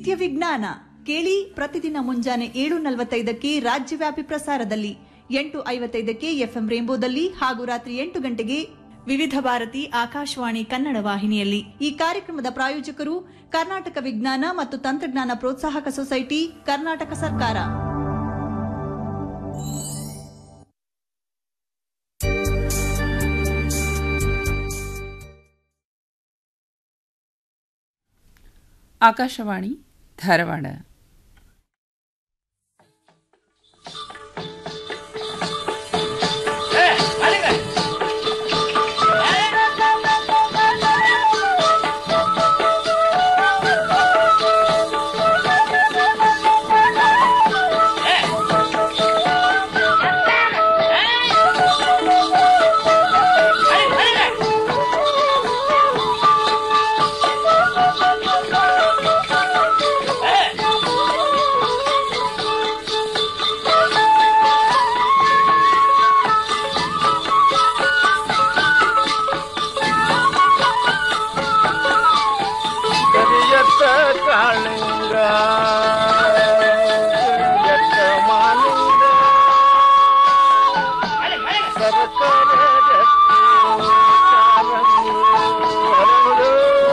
ನಿತ್ಯ ವಿಜ್ಞಾನ ಕೇಳಿ ಪ್ರತಿದಿನ ಮುಂಜಾನೆ ಏಳು ನಲವತ್ತೈದಕ್ಕೆ ರಾಜ್ಯವ್ಯಾಪಿ ಪ್ರಸಾರದಲ್ಲಿ ಎಂಟು ಐವತ್ತೈದಕ್ಕೆ ಎಫ್ಎಂ ರೇಂಬೋದಲ್ಲಿ ಹಾಗೂ ರಾತ್ರಿ ಎಂಟು ಗಂಟೆಗೆ ವಿವಿಧ ಭಾರತಿ ಆಕಾಶವಾಣಿ ಕನ್ನಡ ವಾಹಿನಿಯಲ್ಲಿ ಈ ಕಾರ್ಯಕ್ರಮದ ಪ್ರಾಯೋಜಕರು ಕರ್ನಾಟಕ ವಿಜ್ಞಾನ ಮತ್ತು ತಂತ್ರಜ್ಞಾನ ಪ್ರೋತ್ಸಾಹಕ ಸೊಸೈಟಿ ಕರ್ನಾಟಕ ಸರ್ಕಾರ ಆಕಾಶವಾಣಿ ಧಾರವಾಡ ಕರಿಯತ್ತ ಕಾಳಿಂಗ ಕರಿಯತ್ತ ಮಾಲಿಂಗ ಸರಸರ ರತ್ನ ಚಾಮಂಗಿ ಹರಡು.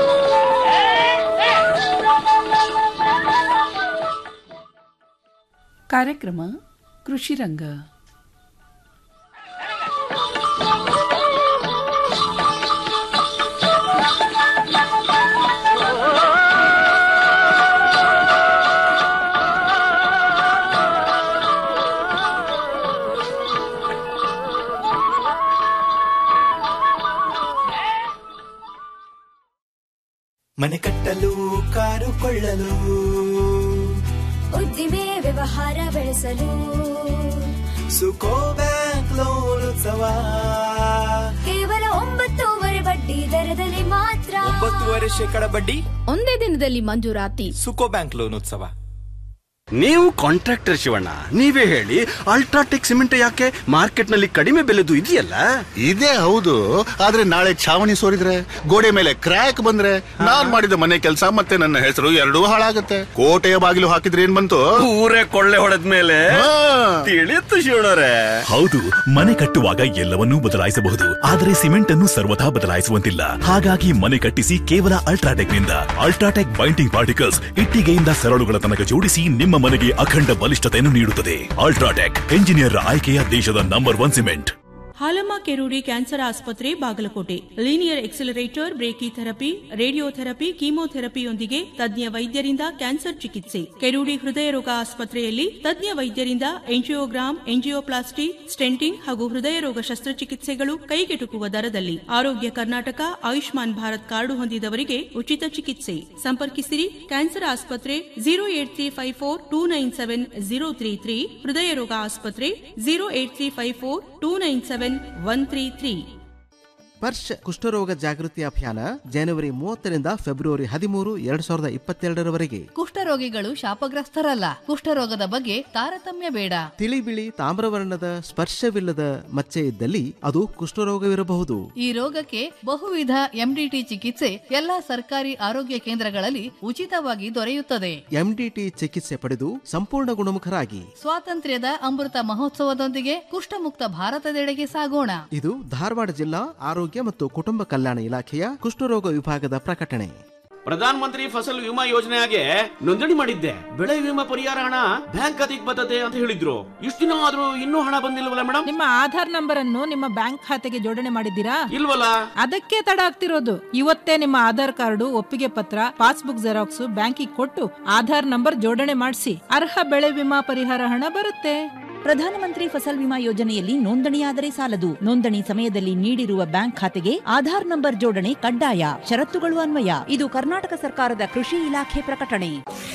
ಕಾರ್ಯಕ್ರಮ ಕೃಷಿ ರಂಗ ಮನೆ ಕಟ್ಟಲು ಕಾರು ಕೊಳ್ಳಲು ಉದ್ದಿಮೆ ವ್ಯವಹಾರ ಬೆಳೆಸಲು ಸುಕೋ ಬ್ಯಾಂಕ್ ಲೋನ್ ಉತ್ಸವ ಕೇವಲ ಒಂಬತ್ತೂವರೆ ಬಡ್ಡಿ ದರದಲ್ಲಿ ಮಾತ್ರ ಒಂಬತ್ತುವರೆ ಶೇಕಡ ಬಡ್ಡಿ ಒಂದೇ ದಿನದಲ್ಲಿ ಮಂಜೂರಾತಿ ಸುಕೋ ಬ್ಯಾಂಕ್ ಲೋನ್ ಉತ್ಸವ ನೀವು ಕಾಂಟ್ರಾಕ್ಟರ್ ಶಿವಣ್ಣ ನೀವೇ ಹೇಳಿ ಅಲ್ಟ್ರಾಟೆಕ್ ಸಿಮೆಂಟ್ ಯಾಕೆ ಮಾರ್ಕೆಟ್ ನಲ್ಲಿ ಕಡಿಮೆ ಬೆಲೆದು ಇದೆಯಲ್ಲ ಇದೇ ಹೌದು ಆದ್ರೆ ನಾಳೆ ಛಾವಣಿ ಸೋರಿದ್ರೆ ಗೋಡೆ ಮೇಲೆ ಕ್ರ್ಯಾಕ್ ಬಂದ್ರೆ ನಾನ್ ಮಾಡಿದ ಮನೆ ಕೆಲಸ ಮತ್ತೆ ನನ್ನ ಹೆಸರು ಎರಡೂ ಹಾಳಾಗತ್ತೆ ಕೋಟೆಯ ಬಾಗಿಲು ಹಾಕಿದ್ರೆ ಏನ್ ಬಂತು ಊರೇ ಕೊಳ್ಳೆ ಹೊಡೆದ ಮೇಲೆ ಹಾ. ತಿಳಿಯುತ್ತು ಶಿವಣ್ಣರೇ ಹೌದು ಮನೆ ಕಟ್ಟುವಾಗ ಎಲ್ಲವನ್ನೂ ಬದಲಾಯಿಸಬಹುದು ಆದರೆ ಸಿಮೆಂಟ್ ಅನ್ನು ಸರ್ವಥಾ ಬದಲಾಯಿಸುವಂತಿಲ್ಲ ಹಾಗಾಗಿ ಮನೆ ಕಟ್ಟಿಸಿ ಕೇವಲ ಅಲ್ಟ್ರಾಟೆಕ್ ನಿಂದ ಅಲ್ಟ್ರಾಟೆಕ್ ಬೈಂಡಿಂಗ್ ಪಾರ್ಟಿಕಲ್ಸ್ ಇಟ್ಟಿಗೆಯಿಂದ ಸರಳುಗಳ ತನಕ ಜೋಡಿಸಿ ನಿಮ್ಮ ಮನೆಗೆ ಅಖಂಡ ಬಲಿಷ್ಠತೆಯನ್ನು ನೀಡುತ್ತದೆ ಅಲ್ಟ್ರಾಟೆಕ್ ಎಂಜಿನಿಯರ್ ಆಯ್ಕೆಯ ದೇಶದ number one cement Halamma Kerudi cancer ಆಸ್ಪತ್ರೆ Bagalkote linear accelerator brachytherapy radiotherapy ಕೀಮೋಥೆರಪಿಯೊಂದಿಗೆ ತಜ್ಞ ವೈದ್ಯರಿಂದ ಕ್ಯಾನ್ಸರ್ ಚಿಕಿತ್ಸೆ ಕೆರೂಡಿ ಹೃದಯ ರೋಗ ಆಸ್ಪತ್ರೆಯಲ್ಲಿ ತಜ್ಞ ವೈದ್ಯರಿಂದ ಎಂಜಿಯೋಗ್ರಾಮ್ ಎಂಜಿಯೋಪ್ಲಾಸ್ಟಿ ಸ್ಟೆಂಟಿಂಗ್ ಹಾಗೂ ಹೃದಯ ರೋಗ ಶಸ್ತ್ರಚಿಕಿತ್ಸೆಗಳು ಕೈಗೆಟುಕುವ ದರದಲ್ಲಿ ಆರೋಗ್ಯ ಕರ್ನಾಟಕ ಆಯುಷ್ಮಾನ್ ಭಾರತ್ ಕಾರ್ಡು ಹೊಂದಿದವರಿಗೆ ಉಚಿತ ಚಿಕಿತ್ಸೆ ಸಂಪರ್ಕಿಸಿರಿ ಕ್ಯಾನ್ಸರ್ ಆಸ್ಪತ್ರೆ zero eight three five four two nine seven zero three three ಹೃದಯ ರೋಗ ಆಸ್ಪತ್ರೆ zero eight three five four two nine seven one three three ಸ್ಪರ್ಶ ಕುಷ್ಠರೋಗ ಜಾಗೃತಿ ಅಭಿಯಾನ ಜನವರಿ ಮೂವತ್ತರಿಂದ ಫೆಬ್ರವರಿ ಹದಿಮೂರು ಎರಡ್ ಸಾವಿರದ ಇಪ್ಪತ್ತೆರಡರವರೆಗೆ ಕುಷ್ಠರೋಗಿಗಳು ಶಾಪಗ್ರಸ್ತರಲ್ಲ ಕುಷ್ಠರೋಗದ ಬಗ್ಗೆ ತಾರತಮ್ಯ ಬೇಡ ತಿಳಿ ಬಿಳಿ ತಾಮ್ರವರ್ಣದ ಸ್ಪರ್ಶವಿಲ್ಲದ ಮಚ್ಚೆ ಇದ್ದಲ್ಲಿ ಅದು ಕುಷ್ಠರೋಗವಿರಬಹುದು ಈ ರೋಗಕ್ಕೆ ಬಹುವಿಧ ಎಂಡಿಟಿ ಚಿಕಿತ್ಸೆ ಎಲ್ಲಾ ಸರ್ಕಾರಿ ಆರೋಗ್ಯ ಕೇಂದ್ರಗಳಲ್ಲಿ ಉಚಿತವಾಗಿ ದೊರೆಯುತ್ತದೆ ಎಂಡಿಟಿ ಚಿಕಿತ್ಸೆ ಪಡೆದು ಸಂಪೂರ್ಣ ಗುಣಮುಖರಾಗಿ ಸ್ವಾತಂತ್ರ್ಯದ ಅಮೃತ ಮಹೋತ್ಸವದೊಂದಿಗೆ ಕುಷ್ಠಮುಕ್ತ ಭಾರತದೆಡೆಗೆ ಸಾಗೋಣ ಇದು ಧಾರವಾಡ ಜಿಲ್ಲಾ ಆರೋಗ್ಯ ಮತ್ತು ಕುಟುಂಬ ಕಲ್ಯಾಣ ಇಲಾಖೆಯ ಕುಷ್ಠರೋಗ ವಿಭಾಗದ ಪ್ರಕಟಣೆ ಪ್ರಧಾನ ಮಂತ್ರಿ ಫಸಲ್ ವಿಮಾ ಯೋಜನೆಗೆ ನೋಂದಣಿ ಮಾಡಿದ್ದೆ ಬೆಳೆ ವಿಮಾ ಪರಿಹಾರ ಹಣ ಬ್ಯಾಂಕ್ ಖಾತೆಗೆ ಬರ್ತದೆ ಅಂತ ಹೇಳಿದ್ರು ಇಷ್ಟು ದಿನ ಆದ್ರೂ ಇನ್ನೂ ಹಣ ಬಂದಿಲ್ವಲ್ಲ ಮೇಡಮ್ ನಿಮ್ಮ ಆಧಾರ್ ನಂಬರ್ ಅನ್ನು ನಿಮ್ಮ ಬ್ಯಾಂಕ್ ಖಾತೆಗೆ ಜೋಡಣೆ ಮಾಡಿದ್ದೀರಾ ಇಲ್ವಲ್ಲ ಅದಕ್ಕೆ ತಡ ಆಗ್ತಿರೋದು ಇವತ್ತೇ ನಿಮ್ಮ ಆಧಾರ್ ಕಾರ್ಡು ಒಪ್ಪಿಗೆ ಪತ್ರ ಪಾಸ್ಬುಕ್ ಜೆರಾಕ್ಸ್ ಬ್ಯಾಂಕಿಗೆ ಕೊಟ್ಟು ಆಧಾರ್ ನಂಬರ್ ಜೋಡಣೆ ಮಾಡಿಸಿ ಅರ್ಹ ಬೆಳೆ ವಿಮಾ ಪರಿಹಾರ ಹಣ ಬರುತ್ತೆ ಪ್ರಧಾನಮಂತ್ರಿ ಫಸಲ್ ವಿಮಾ ಯೋಜನೆಯಲ್ಲಿ ನೋಂದಣಿಯಾದರೆ ಸಾಲದು ನೋಂದಣಿ ಸಮಯದಲ್ಲಿ ನೀಡಿರುವ ಬ್ಯಾಂಕ್ ಖಾತೆಗೆ ಆಧಾರ್ ನಂಬರ್ ಜೋಡಣೆ ಕಡ್ಡಾಯ ಷರತ್ತುಗಳು ಅನ್ವಯ ಇದು ಕರ್ನಾಟಕ ಸರ್ಕಾರದ ಕೃಷಿ ಇಲಾಖೆ ಪ್ರಕಟಣೆ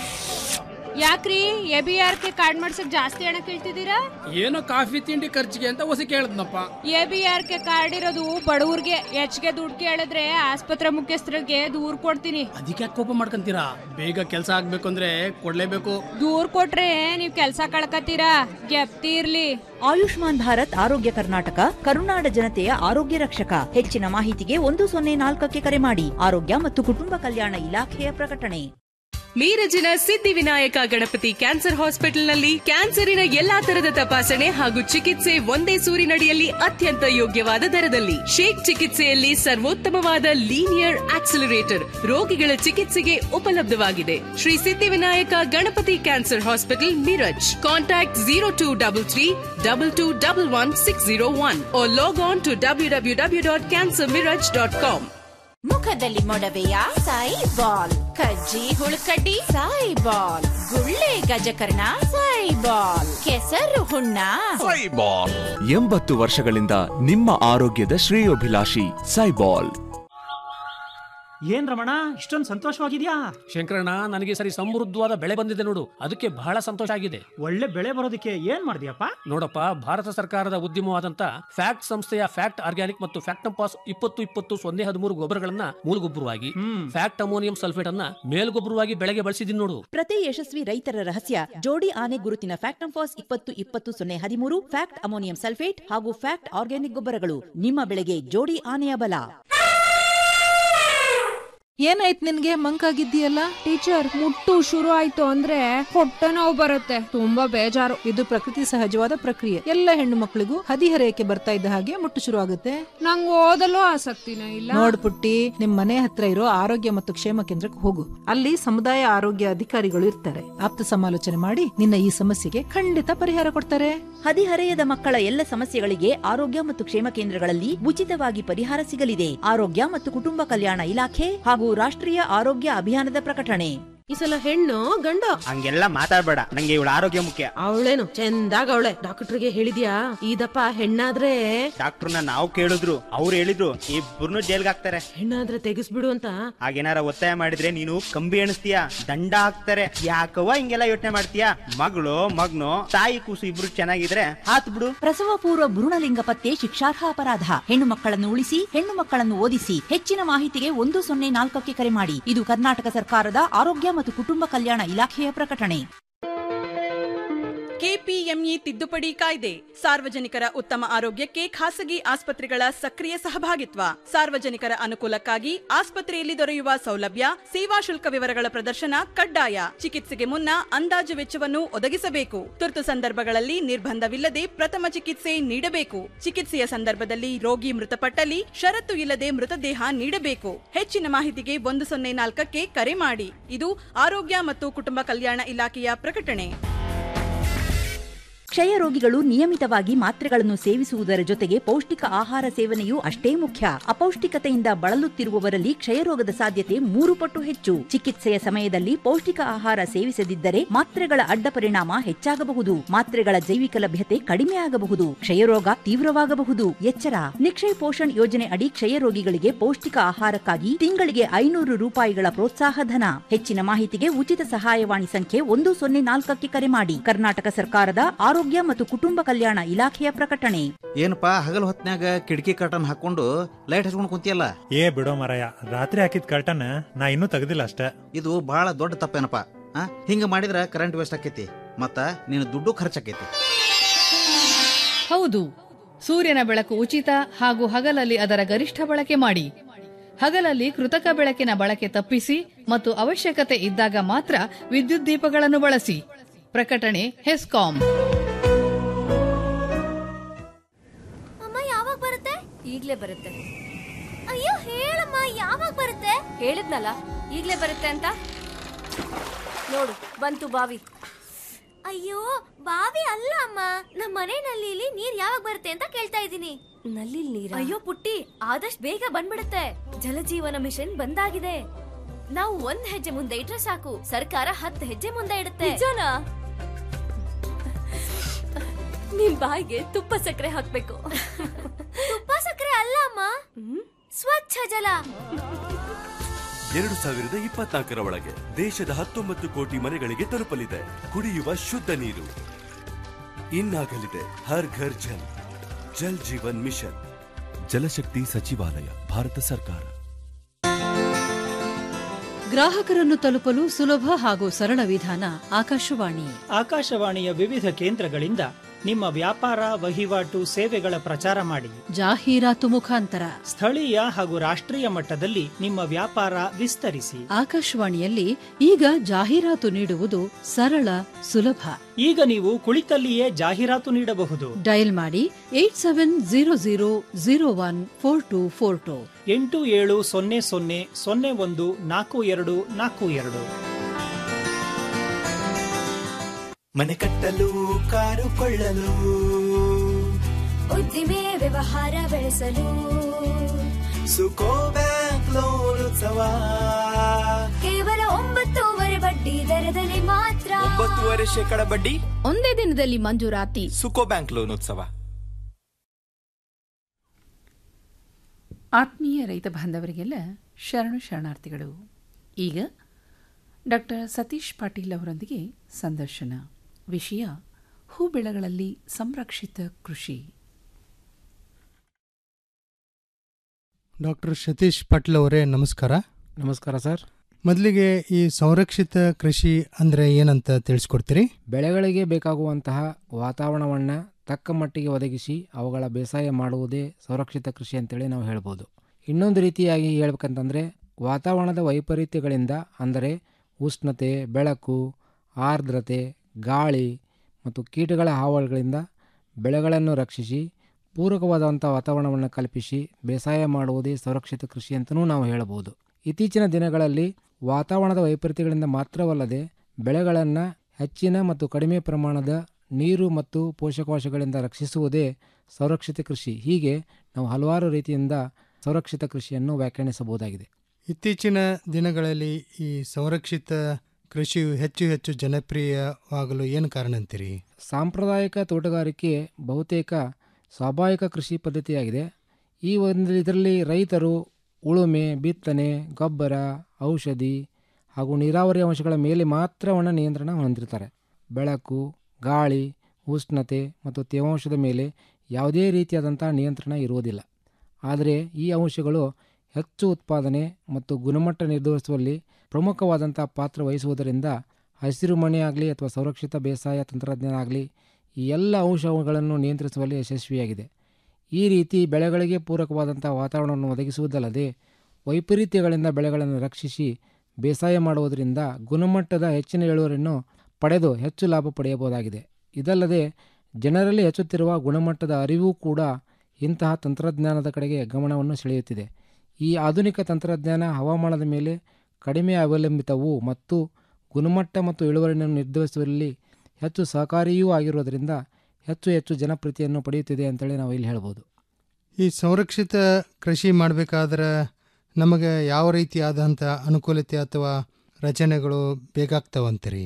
ಯಾಕ್ರಿ A B R K card ಮಾಡ್ಸಕ್ ಜಾಸ್ತಿ ಹಣ ಕೇಳ್ತಿದ್ದೀರಾ ಏನೋ ಕಾಫಿ ತಿಂಡಿ ಖರ್ಚಿಗೆ ಅಂತ ಹೊಸ ಕೇಳದ್ನಪ್ಪ A B R K card ಇರೋದು ಬಡವ್ರಿಗೆ ಹೆಚ್ಚಿಗೆ ದುಡ್ಡು ಕೇಳಿದ್ರೆ ಆಸ್ಪತ್ರೆ ಮುಖ್ಯಸ್ಥರಿಗೆ ದೂರ್ ಕೊಡ್ತೀನಿ ಅದಕ್ಕೆ ಕೋಪ ಮಾಡ್ಕೊಂತೀರಾ ಬೇಗ ಕೆಲಸ ಆಗ್ಬೇಕು ಅಂದ್ರೆ ಕೊಡ್ಲೇಬೇಕು ದೂರ್ ಕೊಟ್ರೆ ನೀವ್ ಕೆಲ್ಸ ಕಳ್ಕತ್ತೀರಾ ಗೆಪ್ತಿ ಇರ್ಲಿ ಆಯುಷ್ಮಾನ್ ಭಾರತ್ ಆರೋಗ್ಯ ಕರ್ನಾಟಕ ಕರುನಾಡ ಜನತೆಯ ಆರೋಗ್ಯ ರಕ್ಷಕ ಹೆಚ್ಚಿನ ಮಾಹಿತಿಗೆ ಒಂದು ಸೊನ್ನೆ ನಾಲ್ಕಕ್ಕೆ ಕರೆ ಮಾಡಿ ಆರೋಗ್ಯ ಮತ್ತು ಕುಟುಂಬ ಕಲ್ಯಾಣ ಇಲಾಖೆಯ ಪ್ರಕಟಣೆ ಮೀರಜಿನ ಸಿದ್ಧಿವಿನಾಯಕ ಗಣಪತಿ ಕ್ಯಾನ್ಸರ್ ಹಾಸ್ಪಿಟಲ್ನಲ್ಲಿ ಕ್ಯಾನ್ಸರಿನ ಎಲ್ಲಾ ತರದ ತಪಾಸಣೆ ಹಾಗೂ ಚಿಕಿತ್ಸೆ ಒಂದೇ ಸೂರಿನಡಿಯಲ್ಲಿ ಅತ್ಯಂತ ಯೋಗ್ಯವಾದ ದರದಲ್ಲಿ ಶೇಕ್ ಚಿಕಿತ್ಸೆಯಲ್ಲಿ ಸರ್ವೋತ್ತಮವಾದ ಲೀನಿಯರ್ ಆಕ್ಸಿಲರೇಟರ್ ರೋಗಿಗಳ ಚಿಕಿತ್ಸೆಗೆ ಉಪಲಬ್ಧವಾಗಿದೆ Shri Siddhivinayak Ganapati cancer hospital Miraj contact zero two double three double two double one six zero one log on to W W W dot cancer Miraj dot com ಮುಖದಲ್ಲಿ ಮೊಡವೆಯ ಸಾಯಿ ಬಾಲ್ ಕಜ್ಜಿ ಹುಳುಕಡ್ಡಿ ಸಾಯಿ ಬಾಲ್ ಗುಳ್ಳೆ ಗಜಕರ್ಣ ಸಾಯಿ ಬಾಲ್ ಕೆಸರು ಹುಣ್ಣ ಸೈಬಾಲ್ ಎಂಬತ್ತು ವರ್ಷಗಳಿಂದ ನಿಮ್ಮ ಆರೋಗ್ಯದ ಶ್ರೇಯೋಭಿಲಾಷಿ ಸೈಬಾಲ್ ಏನ್ ರಮಣ ಇಷ್ಟೊಂದು ಸಂತೋಷವಾಗಿದ್ಯಾ ಶಂಕರಣ್ಣ ನನಗೆ ಸರಿ ಸಮೃದ್ಧವಾದ ಬೆಳೆ ಬಂದಿದೆ ನೋಡು ಅದಕ್ಕೆ ಬಹಳ ಸಂತೋಷ ಆಗಿದೆ ಒಳ್ಳೆ ಬೆಳೆ ಬರೋದಕ್ಕೆ ಏನ್ ಮಾಡಿದ್ಯಪ್ಪ ನೋಡಪ್ಪ ಭಾರತ ಸರ್ಕಾರದ ಉದ್ಯಮವಾದಂತ ಫ್ಯಾಕ್ಟ್ ಸಂಸ್ಥೆಯ ಫ್ಯಾಕ್ಟ್ ಆರ್ಗ್ಯಾನಿಕ್ ಮತ್ತು ಫ್ಯಾಕ್ಟಂಪಾಸ್ ಇಪ್ಪತ್ತು ಇಪ್ಪತ್ತು ಸೊನ್ನೆ ಹದಿಮೂರು ಗೊಬ್ಬರಗಳನ್ನ ಮೂಲಗೊಬ್ಬರವಾಗಿ ಫ್ಯಾಕ್ಟ್ ಅಮೋನಿಯಂ ಸಲ್ಫೇಟ್ ಅನ್ನ ಮೇಲ್ಗೊಬ್ಬರವಾಗಿ ಬೆಳೆಗೆ ಬಳಸಿದೀನಿ ನೋಡು ಪ್ರತಿ ಯಶಸ್ವಿ ರೈತರ ರಹಸ್ಯ ಜೋಡಿ ಆನೆ ಗುರುತಿನ ಫ್ಯಾಕ್ಟಂಫಾಸ್ ಇಪ್ಪತ್ತು ಇಪ್ಪತ್ತು ಸೊನ್ನೆ ಹದಿಮೂರು ಫ್ಯಾಕ್ಟ್ ಅಮೋನಿಯಂ ಸಲ್ಫೇಟ್ ಹಾಗೂ ಫ್ಯಾಕ್ಟ್ ಆರ್ಗ್ಯಾನಿಕ್ ಗೊಬ್ಬರಗಳು ನಿಮ್ಮ ಬೆಳೆಗೆ ಜೋಡಿ ಆನೆಯ ಬಲ ಏನಾಯ್ತು ನಿನ್ಗೆ ಮಂಕಾಗಿದ್ದೀಯಲ್ಲ ಟೀಚರ್ ಮುಟ್ಟು ಶುರು ಆಯ್ತು ಅಂದ್ರೆ ಹೊಟ್ಟೆ ನೋವು ಬರುತ್ತೆ ತುಂಬಾ ಬೇಜಾರು ಇದು ಪ್ರಕೃತಿ ಸಹಜವಾದ ಪ್ರಕ್ರಿಯೆ ಎಲ್ಲ ಹೆಣ್ಣು ಮಕ್ಕಳಿಗೂ ಹದಿಹರೆಯಕ್ಕೆ ಬರ್ತಾ ಇದ್ದ ಹಾಗೆ ಮುಟ್ಟು ಶುರು ಆಗುತ್ತೆ ನಂಗೆ ಓದಲು ಆಸಕ್ತಿನೇ ಇಲ್ಲ ನೋಡ್ ಪುಟ್ಟಿ ನಿಮ್ ಮನೆ ಹತ್ರ ಇರೋ ಆರೋಗ್ಯ ಮತ್ತು ಕ್ಷೇಮ ಕೇಂದ್ರಕ್ಕೆ ಹೋಗು ಅಲ್ಲಿ ಸಮುದಾಯ ಆರೋಗ್ಯ ಅಧಿಕಾರಿಗಳು ಇರ್ತಾರೆ ಆಪ್ತ ಸಮಾಲೋಚನೆ ಮಾಡಿ ನಿನ್ನ ಈ ಸಮಸ್ಯೆಗೆ ಖಂಡಿತ ಪರಿಹಾರ ಕೊಡ್ತಾರೆ ಹದಿಹರೆಯದ ಮಕ್ಕಳ ಎಲ್ಲ ಸಮಸ್ಯೆಗಳಿಗೆ ಆರೋಗ್ಯ ಮತ್ತು ಕ್ಷೇಮ ಕೇಂದ್ರಗಳಲ್ಲಿ ಉಚಿತವಾಗಿ ಪರಿಹಾರ ಸಿಗಲಿದೆ ಆರೋಗ್ಯ ಮತ್ತು ಕುಟುಂಬ ಕಲ್ಯಾಣ ಇಲಾಖೆ ಹಾಗೂ ರಾಷ್ಟ್ರೀಯ ಆರೋಗ್ಯ ಅಭಿಯಾನದ ಪ್ರಕಟಣೆ ಈ ಸಲ ಹೆಣ್ಣು ಗಂಡು ಹಂಗೆಲ್ಲ ಮಾತಾಡ್ಬೇಡ ನಂಗೆ ಇವಳ ಆರೋಗ್ಯ ಮುಖ್ಯ ಅವಳೇನು ಚಂದಾಗ ಅವಳೆ ಡಾಕ್ಟರ್ಗೆ ಹೇಳಿದ್ಯಾ ಇದಪ್ಪ ಹೆಣ್ಣಾದ್ರೆ ಡಾಕ್ಟರ್ನ ನಾವು ಕೇಳಿದ್ರು ಅವ್ರು ಹೇಳಿದ್ರು ಇಬ್ಬರನ್ನು ಜೈಲ್ಗೆ ಹಾಕ್ತಾರೆ ಹೆಣ್ಣಾದ್ರೆ ತೆಗಿಸ್ಬಿಡು ಅಂತ ಹಾಗೇನಾರ ಒತ್ತಾಯ ಮಾಡಿದ್ರೆ ನೀನು ಕಂಬಿ ಎಣಿಸ್ತೀಯ ದಂಡ ಹಾಕ್ತಾರೆ ಯಾಕವ್ವ ಹಿಂಗೆಲ್ಲ ಯೋಚನೆ ಮಾಡ್ತೀಯ ಮಗಳು ಮಗ್ನು ತಾಯಿ ಕೂಸು ಇಬ್ರು ಚೆನ್ನಾಗಿದ್ರೆ ಹಾತ್ ಬಿಡು ಪ್ರಸವ ಪೂರ್ವ ಭ್ರೂಣಲಿಂಗ ಪತ್ತೆ ಶಿಕ್ಷಾರ್ಹ ಅಪರಾಧ ಹೆಣ್ಣು ಮಕ್ಕಳನ್ನು ಉಳಿಸಿ ಹೆಣ್ಣು ಮಕ್ಕಳನ್ನು ಓದಿಸಿ ಹೆಚ್ಚಿನ ಮಾಹಿತಿಗೆ ಒಂದು ಸೊನ್ನೆ ನಾಲ್ಕಕ್ಕೆ ಕರೆ ಮಾಡಿ ಇದು ಕರ್ನಾಟಕ ಸರ್ಕಾರದ ಆರೋಗ್ಯ ಮತ್ತು ಕುಟುಂಬ ಕಲ್ಯಾಣ ಇಲಾಖೆಯ ಪ್ರಕಟಣೆ ಕೆಪಿಎಂಇ ತಿದ್ದುಪಡಿ ಕಾಯ್ದೆ ಸಾರ್ವಜನಿಕರ ಉತ್ತಮ ಆರೋಗ್ಯಕ್ಕೆ ಖಾಸಗಿ ಆಸ್ಪತ್ರೆಗಳ ಸಕ್ರಿಯ ಸಹಭಾಗಿತ್ವ ಸಾರ್ವಜನಿಕರ ಅನುಕೂಲಕ್ಕಾಗಿ ಆಸ್ಪತ್ರೆಯಲ್ಲಿ ದೊರೆಯುವ ಸೌಲಭ್ಯ ಸೇವಾ ಶುಲ್ಕ ವಿವರಗಳ ಪ್ರದರ್ಶನ ಕಡ್ಡಾಯ ಚಿಕಿತ್ಸೆಗೆ ಮುನ್ನ ಅಂದಾಜು ವೆಚ್ಚವನ್ನು ಒದಗಿಸಬೇಕು ತುರ್ತು ಸಂದರ್ಭಗಳಲ್ಲಿ ನಿರ್ಬಂಧವಿಲ್ಲದೆ ಪ್ರಥಮ ಚಿಕಿತ್ಸೆ ನೀಡಬೇಕು ಚಿಕಿತ್ಸೆಯ ಸಂದರ್ಭದಲ್ಲಿ ರೋಗಿ ಮೃತಪಟ್ಟಲ್ಲಿ ಷರತ್ತು ಇಲ್ಲದೆ ಮೃತದೇಹ ನೀಡಬೇಕು ಹೆಚ್ಚಿನ ಮಾಹಿತಿಗೆ ಒಂದು ಸೊನ್ನೆ ನಾಲ್ಕಕ್ಕೆ ಕರೆ ಮಾಡಿ ಇದು ಆರೋಗ್ಯ ಮತ್ತು ಕುಟುಂಬ ಕಲ್ಯಾಣ ಇಲಾಖೆಯ ಪ್ರಕಟಣೆ ಕ್ಷಯ ರೋಗಿಗಳು ನಿಯಮಿತವಾಗಿ ಮಾತ್ರೆಗಳನ್ನು ಸೇವಿಸುವುದರ ಜೊತೆಗೆ ಪೌಷ್ಟಿಕ ಆಹಾರ ಸೇವನೆಯೂ ಅಷ್ಟೇ ಮುಖ್ಯ ಅಪೌಷ್ಟಿಕತೆಯಿಂದ ಬಳಲುತ್ತಿರುವವರಲ್ಲಿ ಕ್ಷಯರೋಗದ ಸಾಧ್ಯತೆ ಮೂರು ಪಟ್ಟು ಹೆಚ್ಚು ಚಿಕಿತ್ಸೆಯ ಸಮಯದಲ್ಲಿ ಪೌಷ್ಟಿಕ ಆಹಾರ ಸೇವಿಸದಿದ್ದರೆ ಮಾತ್ರೆಗಳ ಅಡ್ಡ ಪರಿಣಾಮ ಹೆಚ್ಚಾಗಬಹುದು ಮಾತ್ರೆಗಳ ಜೈವಿಕ ಲಭ್ಯತೆ ಕಡಿಮೆ ಆಗಬಹುದು ಕ್ಷಯರೋಗ ತೀವ್ರವಾಗಬಹುದು ಎಚ್ಚರ ನಿಕ್ಷಯ್ ಪೋಷಣ್ ಯೋಜನೆ ಅಡಿ ಕ್ಷಯ ರೋಗಿಗಳಿಗೆ ಪೌಷ್ಟಿಕ ಆಹಾರಕ್ಕಾಗಿ ತಿಂಗಳಿಗೆ ಐನೂರು ರೂಪಾಯಿಗಳ ಪ್ರೋತ್ಸಾಹ ಧನ ಹೆಚ್ಚಿನ ಮಾಹಿತಿಗೆ ಉಚಿತ ಸಹಾಯವಾಣಿ ಸಂಖ್ಯೆ ಒಂದು ಸೊನ್ನೆ ನಾಲ್ಕಕ್ಕೆ ಕರೆ ಮಾಡಿ ಕರ್ನಾಟಕ ಸರ್ಕಾರದ ಆರೋಗ್ಯ ಮತ್ತು ಕುಟುಂಬ ಕಲ್ಯಾಣ ಇಲಾಖೆಯ ಪ್ರಕಟಣೆ ಏನಪ್ಪಾ ಹಗಲ್ ಹೊತ್ನ್ಯಾಗ ಕಿಟಕಿ ಕರ್ಟನ್ ಹಾಕೊಂಡು ಲೈಟ್ ಹಚ್ಕೊಂಡು ಕುಂತಿಯಲ್ಲ ಏ ಬಿಡೋ ಮರಯ ರಾತ್ರಿ ಹಾಕಿದ ಕರ್ಟನ್ ನಾ ಇನ್ನೂ ತೆಗ್ದಿಲ್ಲ ಅಷ್ಟೇ ಇದು ಬಹಳ ದೊಡ್ಡ ತಪ್ಪೇನಪ್ಪ ಆ ಹಿಂಗ ಮಾಡಿದ್ರ ಕರೆಂಟ್ ವೇಸ್ಟ್ ಆಕೈತಿ ಮತ್ತ ನೀನು ದುಡ್ಡು ಖರ್ಚಾಕೈತಿ ಹೌದು ಸೂರ್ಯನ ಬೆಳಕು ಉಚಿತ ಹಾಗೂ ಹಗಲಲ್ಲಿ ಅದರ ಗರಿಷ್ಠ ಬಳಕೆ ಮಾಡಿ ಹಗಲಲ್ಲಿ ಕೃತಕ ಬೆಳಕಿನ ಬಳಕೆ ತಪ್ಪಿಸಿ ಮತ್ತು ಅವಶ್ಯಕತೆ ಇದ್ದಾಗ ಮಾತ್ರ ವಿದ್ಯುತ್ ದೀಪಗಳನ್ನು ಬಳಸಿ ಪ್ರಕಟಣೆ ಹೆಸ್ಕಾಂ ಅಮ್ಮ ಯಾವಾಗ ಬರುತ್ತೆ ಈಗ್ಲೇ ಬರುತ್ತೆ ಅಯ್ಯೋ ಹೇಳಮ್ಮ ಯಾವಾಗ ಬರುತ್ತೆ ಹೇಳಿದ್ನಲ್ಲ ಈಗ್ಲೇ ಬರುತ್ತೆ ಅಂತ ನೋಡು ಬಂತು ಬಾವಿ ಅಯ್ಯೋ ಬಾವಿ ಅಲ್ಲ ಅಮ್ಮ ನಮ್ಮ ಮನೆ ನಲ್ಲಿಲಿ ನೀರ್ ಯಾವಾಗ ಬರುತ್ತೆ ಅಂತ ಕೇಳ್ತಾ ಇದ್ದೀನಿ ನಲ್ಲಿ ನೀರ ಅಯ್ಯೋ ಪುಟ್ಟಿ ಆದಷ್ಟು ಬೇಗ ಬಂದ್ಬಿಡುತ್ತೆ ಜಲಜೀವನ ಮಿಷನ್ ಬಂದಾಗಿದೆ ನಾವು ಒಂದ್ ಹೆಜ್ಜೆ ಮುಂದೆ ಇಟ್ರೆ ಸಾಕು ಸರ್ಕಾರ ಹತ್ತು ಹೆಜ್ಜೆ ಮುಂದೆ ಇಡುತ್ತೆ ನಿಜನಾ ನಿಮ್ ಬಾಯಿಗೆ ತುಪ್ಪ ಸಕ್ಕರೆ ಹಾಕ್ಬೇಕು ತುಪ್ಪ ಸಕ್ಕರೆ ಅಲ್ಲ ಅಮ್ಮ ಸ್ವಚ್ಛ ಜಲ ಎರಡು ಸಾವಿರದ ಇಪ್ಪತ್ನಾಲ್ಕರ ಒಳಗೆ ದೇಶದ ಹತ್ತೊಂಬತ್ತು ಕೋಟಿ ಮನೆಗಳಿಗೆ ತಲುಪಲಿದೆ ಕುಡಿಯುವ ಶುದ್ಧ ನೀರು ಇನ್ನಾಗಲಿದೆ ಹರ್ ಘರ್ ಜಲ್ ಜಲ್ ಜೀವನ್ ಮಿಷನ್ ಜಲಶಕ್ತಿ ಸಚಿವಾಲಯ ಭಾರತ ಸರ್ಕಾರ ಗ್ರಾಹಕರನ್ನು ತಲುಪಲು ಸುಲಭ ಹಾಗೂ ಸರಳ ವಿಧಾನ ಆಕಾಶವಾಣಿ ಆಕಾಶವಾಣಿಯ ವಿವಿಧ ಕೇಂದ್ರಗಳಿಂದ ನಿಮ್ಮ ವ್ಯಾಪಾರ ವಹಿವಾಟು ಸೇವೆಗಳ ಪ್ರಚಾರ ಮಾಡಿ ಜಾಹೀರಾತು ಮುಖಾಂತರ ಸ್ಥಳೀಯ ಹಾಗೂ ರಾಷ್ಟ್ರೀಯ ಮಟ್ಟದಲ್ಲಿ ನಿಮ್ಮ ವ್ಯಾಪಾರ ವಿಸ್ತರಿಸಿ ಆಕಾಶವಾಣಿಯಲ್ಲಿ ಈಗ ಜಾಹೀರಾತು ನೀಡುವುದು ಸರಳ ಸುಲಭ ಈಗ ನೀವು ಕುಳಿತಲ್ಲಿಯೇ ಜಾಹೀರಾತು ನೀಡಬಹುದು ಡಯಲ್ ಮಾಡಿ eight seven zero zero zero one four two four two ಎಂಟು ಏಳು ಸೊನ್ನೆ ಸೊನ್ನೆ ಸೊನ್ನೆ ಒಂದು ನಾಲ್ಕು ಎರಡು ನಾಲ್ಕು ಎರಡು ಮನೆ ಕಟ್ಟಲು ಕಾರು ಕೊಳ್ಳಲು ಉದ್ದಿಮೆ ವ್ಯವಹಾರ ಬೆಳೆಸಲು ಸುಕೋ ಬ್ಯಾಂಕ್ ಲೋನ್ ಉತ್ಸವ ಕೇವಲ ಒಂಬತ್ತೂವರೆ ಬಡ್ಡಿ ದರದಲ್ಲಿ ಮಾತ್ರ ಒಂಬತ್ತುವರೆ ಶೇಕಡ ಬಡ್ಡಿ ಒಂದೇ ದಿನದಲ್ಲಿ ಮಂಜೂರಾತಿ ಸುಕೋ ಬ್ಯಾಂಕ್ ಲೋನ್ ಉತ್ಸವ ಆತ್ಮೀಯ ರೈತ ಬಾಂಧವರಿಗೆಲ್ಲ ಶರಣು ಶರಣಾರ್ಥಿಗಳು ಈಗ ಡಾಕ್ಟರ್ ಸತೀಶ್ ಪಾಟೀಲ್ ಅವರೊಂದಿಗೆ ಸಂದರ್ಶನ ವಿಷಯ ಹೂ ಬೆಳೆಗಳಲ್ಲಿ ಸಂರಕ್ಷಿತ ಕೃಷಿ ಡಾಕ್ಟರ್ ಸತೀಶ್ ಪಾಟೀಲ್ ಅವರೇ ನಮಸ್ಕಾರ ನಮಸ್ಕಾರ ಸರ್ ಮೊದಲಿಗೆ ಈ ಸಂರಕ್ಷಿತ ಕೃಷಿ ಅಂದರೆ ಏನಂತ ತಿಳಿಸ್ಕೊಡ್ತೀರಿ ಬೆಳೆಗಳಿಗೆ ಬೇಕಾಗುವಂತಹ ವಾತಾವರಣವನ್ನು ತಕ್ಕ ಮಟ್ಟಿಗೆ ಒದಗಿಸಿ ಅವುಗಳ ಬೇಸಾಯ ಮಾಡುವುದೇ ಸಂರಕ್ಷಿತ ಕೃಷಿ ಅಂತೇಳಿ ನಾವು ಹೇಳ್ಬೋದು ಇನ್ನೊಂದು ರೀತಿಯಾಗಿ ಹೇಳ್ಬೇಕಂತಂದರೆ ವಾತಾವರಣದ ವೈಪರೀತ್ಯಗಳಿಂದ ಅಂದರೆ ಉಷ್ಣತೆ ಬೆಳಕು ಆರ್ದ್ರತೆ ಗಾಳಿ ಮತ್ತು ಕೀಟಗಳ ಹಾವಳಿಗಳಿಂದ ಬೆಳೆಗಳನ್ನು ರಕ್ಷಿಸಿ ಪೂರಕವಾದಂಥ ವಾತಾವರಣವನ್ನು ಕಲ್ಪಿಸಿ ಬೇಸಾಯ ಮಾಡುವುದೇ ಸಂರಕ್ಷಿತ ಕೃಷಿ ಅಂತಲೂ ನಾವು ಹೇಳಬಹುದು ಇತ್ತೀಚಿನ ದಿನಗಳಲ್ಲಿ ವಾತಾವರಣದ ವೈಪರೀತ್ಯಗಳಿಂದ ಮಾತ್ರವಲ್ಲದೆ ಬೆಳೆಗಳನ್ನು ಹೆಚ್ಚಿನ ಮತ್ತು ಕಡಿಮೆ ಪ್ರಮಾಣದ ನೀರು ಮತ್ತು ಪೋಷಕಾಂಶಗಳಿಂದ ರಕ್ಷಿಸುವುದೇ ಸಂರಕ್ಷಿತ ಕೃಷಿ ಹೀಗೆ ನಾವು ಹಲವಾರು ರೀತಿಯಿಂದ ಸಂರಕ್ಷಿತ ಕೃಷಿಯನ್ನು ವ್ಯಾಖ್ಯಾನಿಸಬಹುದಾಗಿದೆ ಇತ್ತೀಚಿನ ದಿನಗಳಲ್ಲಿ ಈ ಸಂರಕ್ಷಿತ ಕೃಷಿಯು ಹೆಚ್ಚು ಹೆಚ್ಚು ಜನಪ್ರಿಯವಾಗಲು ಏನು ಕಾರಣ ಅಂತೀರಿ ಸಾಂಪ್ರದಾಯಿಕ ತೋಟಗಾರಿಕೆ ಬಹುತೇಕ ಸ್ವಾಭಾವಿಕ ಕೃಷಿ ಪದ್ಧತಿಯಾಗಿದೆ ಈ ಒಂದು ಇದರಲ್ಲಿ ರೈತರು ಉಳುಮೆ ಬಿತ್ತನೆ ಗೊಬ್ಬರ ಔಷಧಿ ಹಾಗೂ ನೀರಾವರಿ ಅಂಶಗಳ ಮೇಲೆ ಮಾತ್ರವನ್ನು ನಿಯಂತ್ರಣ ಹೊಂದಿರ್ತಾರೆ ಬೆಳಕು ಗಾಳಿ ಉಷ್ಣತೆ ಮತ್ತು ತೇವಾಂಶದ ಮೇಲೆ ಯಾವುದೇ ರೀತಿಯಾದಂಥ ನಿಯಂತ್ರಣ ಇರುವುದಿಲ್ಲ ಆದರೆ ಈ ಅಂಶಗಳು ಹೆಚ್ಚು ಉತ್ಪಾದನೆ ಮತ್ತು ಗುಣಮಟ್ಟ ನಿರ್ಧರಿಸುವಲ್ಲಿ ಪ್ರಮುಖವಾದಂಥ ಪಾತ್ರ ವಹಿಸುವುದರಿಂದ ಹಸಿರು ಮನೆ ಆಗಲಿ ಅಥವಾ ಸಂರಕ್ಷಿತ ಬೇಸಾಯ ತಂತ್ರಜ್ಞಾನ ಆಗಲಿ ಈ ಎಲ್ಲ ಅಂಶಗಳನ್ನು ನಿಯಂತ್ರಿಸುವಲ್ಲಿ ಯಶಸ್ವಿಯಾಗಿದೆ ಈ ರೀತಿ ಬೆಳೆಗಳಿಗೆ ಪೂರಕವಾದಂಥ ವಾತಾವರಣವನ್ನು ಒದಗಿಸುವುದಲ್ಲದೆ ವೈಪರೀತ್ಯಗಳಿಂದ ಬೆಳೆಗಳನ್ನು ರಕ್ಷಿಸಿ ಬೇಸಾಯ ಮಾಡುವುದರಿಂದ ಗುಣಮಟ್ಟದ ಹೆಚ್ಚಿನ ಇಳುವರಿಯನ್ನು ಪಡೆದು ಹೆಚ್ಚು ಲಾಭ ಪಡೆಯಬಹುದಾಗಿದೆ ಇದಲ್ಲದೆ ಜನರಲ್ಲಿ ಹೆಚ್ಚುತ್ತಿರುವ ಗುಣಮಟ್ಟದ ಅರಿವು ಕೂಡ ಇಂತಹ ತಂತ್ರಜ್ಞಾನದ ಕಡೆಗೆ ಗಮನವನ್ನು ಸೆಳೆಯುತ್ತಿದೆ ಈ ಆಧುನಿಕ ತಂತ್ರಜ್ಞಾನ ಹವಾಮಾನದ ಮೇಲೆ ಕಡಿಮೆ ಅವಲಂಬಿತವು ಮತ್ತು ಗುಣಮಟ್ಟ ಮತ್ತು ಇಳುವರಿಯನ್ನು ನಿರ್ಧರಿಸುವಲ್ಲಿ ಹೆಚ್ಚು ಸಹಕಾರಿಯೂ ಆಗಿರುವುದರಿಂದ ಹೆಚ್ಚು ಹೆಚ್ಚು ಜನಪ್ರಿಯತೆಯನ್ನು ಪಡೆಯುತ್ತಿದೆ ಅಂತೇಳಿ ನಾವು ಇಲ್ಲಿ ಹೇಳ್ಬೋದು ಈ ಸಂರಕ್ಷಿತ ಕೃಷಿ ಮಾಡಬೇಕಾದ್ರೆ ನಮಗೆ ಯಾವ ರೀತಿಯಾದಂಥ ಅನುಕೂಲತೆ ಅಥವಾ ರಚನೆಗಳು ಬೇಕಾಗ್ತಾವಂತೀರಿ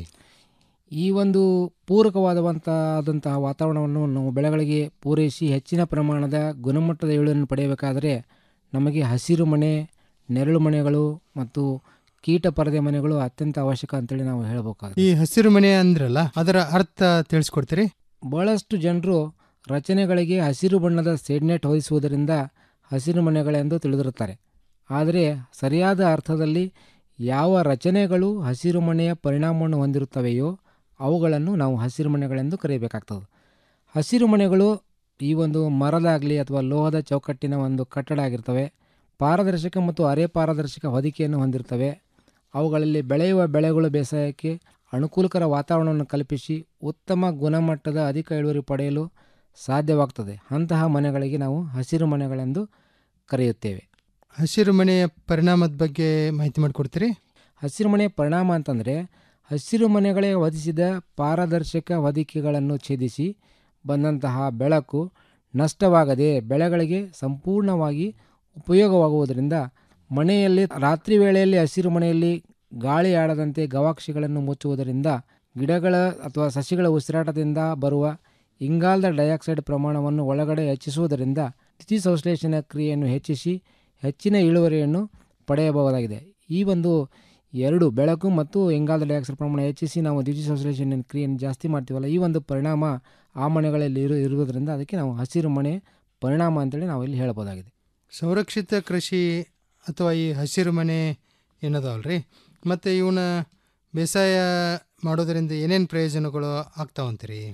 ಈ ಒಂದು ಪೂರಕವಾದಂಥ ಆದಂತಹ ವಾತಾವರಣವನ್ನು ನಾವು ಬೆಳೆಗಳಿಗೆ ಪೂರೈಸಿ ಹೆಚ್ಚಿನ ಪ್ರಮಾಣದ ಗುಣಮಟ್ಟದ ಇಳುವರಿಯನ್ನು ಪಡೆಯಬೇಕಾದರೆ ನಮಗೆ ಹಸಿರು ಮನೆ ನೆರಳು ಮನೆಗಳು ಮತ್ತು ಕೀಟ ಪರದೆ ಮನೆಗಳು ಅತ್ಯಂತ ಅವಶ್ಯಕ ಅಂತೇಳಿ ನಾವು ಹೇಳಬೇಕಾಗುತ್ತೆ ಈ ಹಸಿರು ಮನೆ ಅಂದ್ರಲ್ಲ ಅದರ ಅರ್ಥ ತಿಳಿಸ್ಕೊಡ್ತೀರಿ ಬಹಳಷ್ಟು ಜನರು ರಚನೆಗಳಿಗೆ ಹಸಿರು ಬಣ್ಣದ ಸೆಡ್ನೆಟ್ ಹೊದಿಸುವುದರಿಂದ ಹಸಿರು ಮನೆಗಳೆಂದು ತಿಳಿದಿರುತ್ತಾರೆ ಆದರೆ ಸರಿಯಾದ ಅರ್ಥದಲ್ಲಿ ಯಾವ ರಚನೆಗಳು ಹಸಿರು ಮನೆಯ ಪರಿಣಾಮವನ್ನು ಹೊಂದಿರುತ್ತವೆಯೋ ಅವುಗಳನ್ನು ನಾವು ಹಸಿರು ಮನೆಗಳೆಂದು ಕರೆಯಬೇಕಾಗ್ತದೆ ಹಸಿರು ಮನೆಗಳು ಈ ಒಂದು ಮರದಾಗಲಿ ಅಥವಾ ಲೋಹದ ಚೌಕಟ್ಟಿನ ಒಂದು ಕಟ್ಟಡ ಆಗಿರ್ತವೆ ಪಾರದರ್ಶಕ ಮತ್ತು ಅರೆ ಪಾರದರ್ಶಕ ಹೊದಿಕೆಯನ್ನು ಹೊಂದಿರ್ತವೆ ಅವುಗಳಲ್ಲಿ ಬೆಳೆಯುವ ಬೆಳೆಗಳು ಬೇಸಾಯಕ್ಕೆ ಅನುಕೂಲಕರ ವಾತಾವರಣವನ್ನು ಕಲ್ಪಿಸಿ ಉತ್ತಮ ಗುಣಮಟ್ಟದ ಅಧಿಕ ಇಳುವರಿ ಪಡೆಯಲು ಸಾಧ್ಯವಾಗ್ತದೆ ಅಂತಹ ಮನೆಗಳಿಗೆ ನಾವು ಹಸಿರು ಮನೆಗಳೆಂದು ಕರೆಯುತ್ತೇವೆ ಹಸಿರು ಮನೆಯ ಪರಿಣಾಮದ ಬಗ್ಗೆ ಮಾಹಿತಿ ಮಾಡಿಕೊಡ್ತೀರಿ ಹಸಿರು ಮನೆಯ ಪರಿಣಾಮ ಅಂತಂದರೆ ಹಸಿರು ಮನೆಗಳೇ ಹೊದಿಸಿದ ಪಾರದರ್ಶಕ ಹೊದಿಕೆಗಳನ್ನು ಛೇದಿಸಿ ಬಂದಂತಹ ಬೆಳಕು ನಷ್ಟವಾಗದೆ ಬೆಳೆಗಳಿಗೆ ಸಂಪೂರ್ಣವಾಗಿ ಉಪಯೋಗವಾಗುವುದರಿಂದ ಮನೆಯಲ್ಲಿ ರಾತ್ರಿ ವೇಳೆಯಲ್ಲಿ ಹಸಿರು ಮನೆಯಲ್ಲಿ ಗಾಳಿ ಆಡದಂತೆ ಗವಾಕ್ಷಿಗಳನ್ನು ಮುಚ್ಚುವುದರಿಂದ ಗಿಡಗಳ ಅಥವಾ ಸಸಿಗಳ ಉಸಿರಾಟದಿಂದ ಬರುವ ಇಂಗಾಲದ ಡೈಆಕ್ಸೈಡ್ ಪ್ರಮಾಣವನ್ನು ಒಳಗಡೆ ಹೆಚ್ಚಿಸುವುದರಿಂದ ತಿಥಿ ಸಂಶ್ಲೇಷಣೆ ಕ್ರಿಯೆಯನ್ನು ಹೆಚ್ಚಿಸಿ ಹೆಚ್ಚಿನ ಇಳುವರಿಯನ್ನು ಪಡೆಯಬಹುದಾಗಿದೆ ಈ ಒಂದು ಎರಡು ಬೆಳಕು ಮತ್ತು ಇಂಗಾಲದ ಡೈಆಕ್ಸೈಡ್ ಪ್ರಮಾಣ ಹೆಚ್ಚಿಸಿ ನಾವು ದ್ಯುತಿ ಸಂಶ್ಲೇಷಣೆ ಕ್ರಿಯೆಯನ್ನು ಜಾಸ್ತಿ ಮಾಡ್ತೀವಲ್ಲ ಈ ಒಂದು ಪರಿಣಾಮ ಆ ಮನೆಗಳಲ್ಲಿ ಇರು ಇರುವುದರಿಂದ ಅದಕ್ಕೆ ನಾವು ಹಸಿರು ಮನೆ ಪರಿಣಾಮ ಅಂತೇಳಿ ನಾವು ಇಲ್ಲಿ ಹೇಳ್ಬೋದಾಗಿದೆ ಸಂರಕ್ಷಿತ ಕೃಷಿ ಅಥವಾ ಈ ಹಸಿರು ಮನೆ ಏನದಾವಲ್ರಿ ಮತ್ತು ಇವನ್ನ ಬೇಸಾಯ ಮಾಡೋದರಿಂದ ಏನೇನು ಪ್ರಯೋಜನಗಳು ಆಗ್ತಾವಂತೀರಿ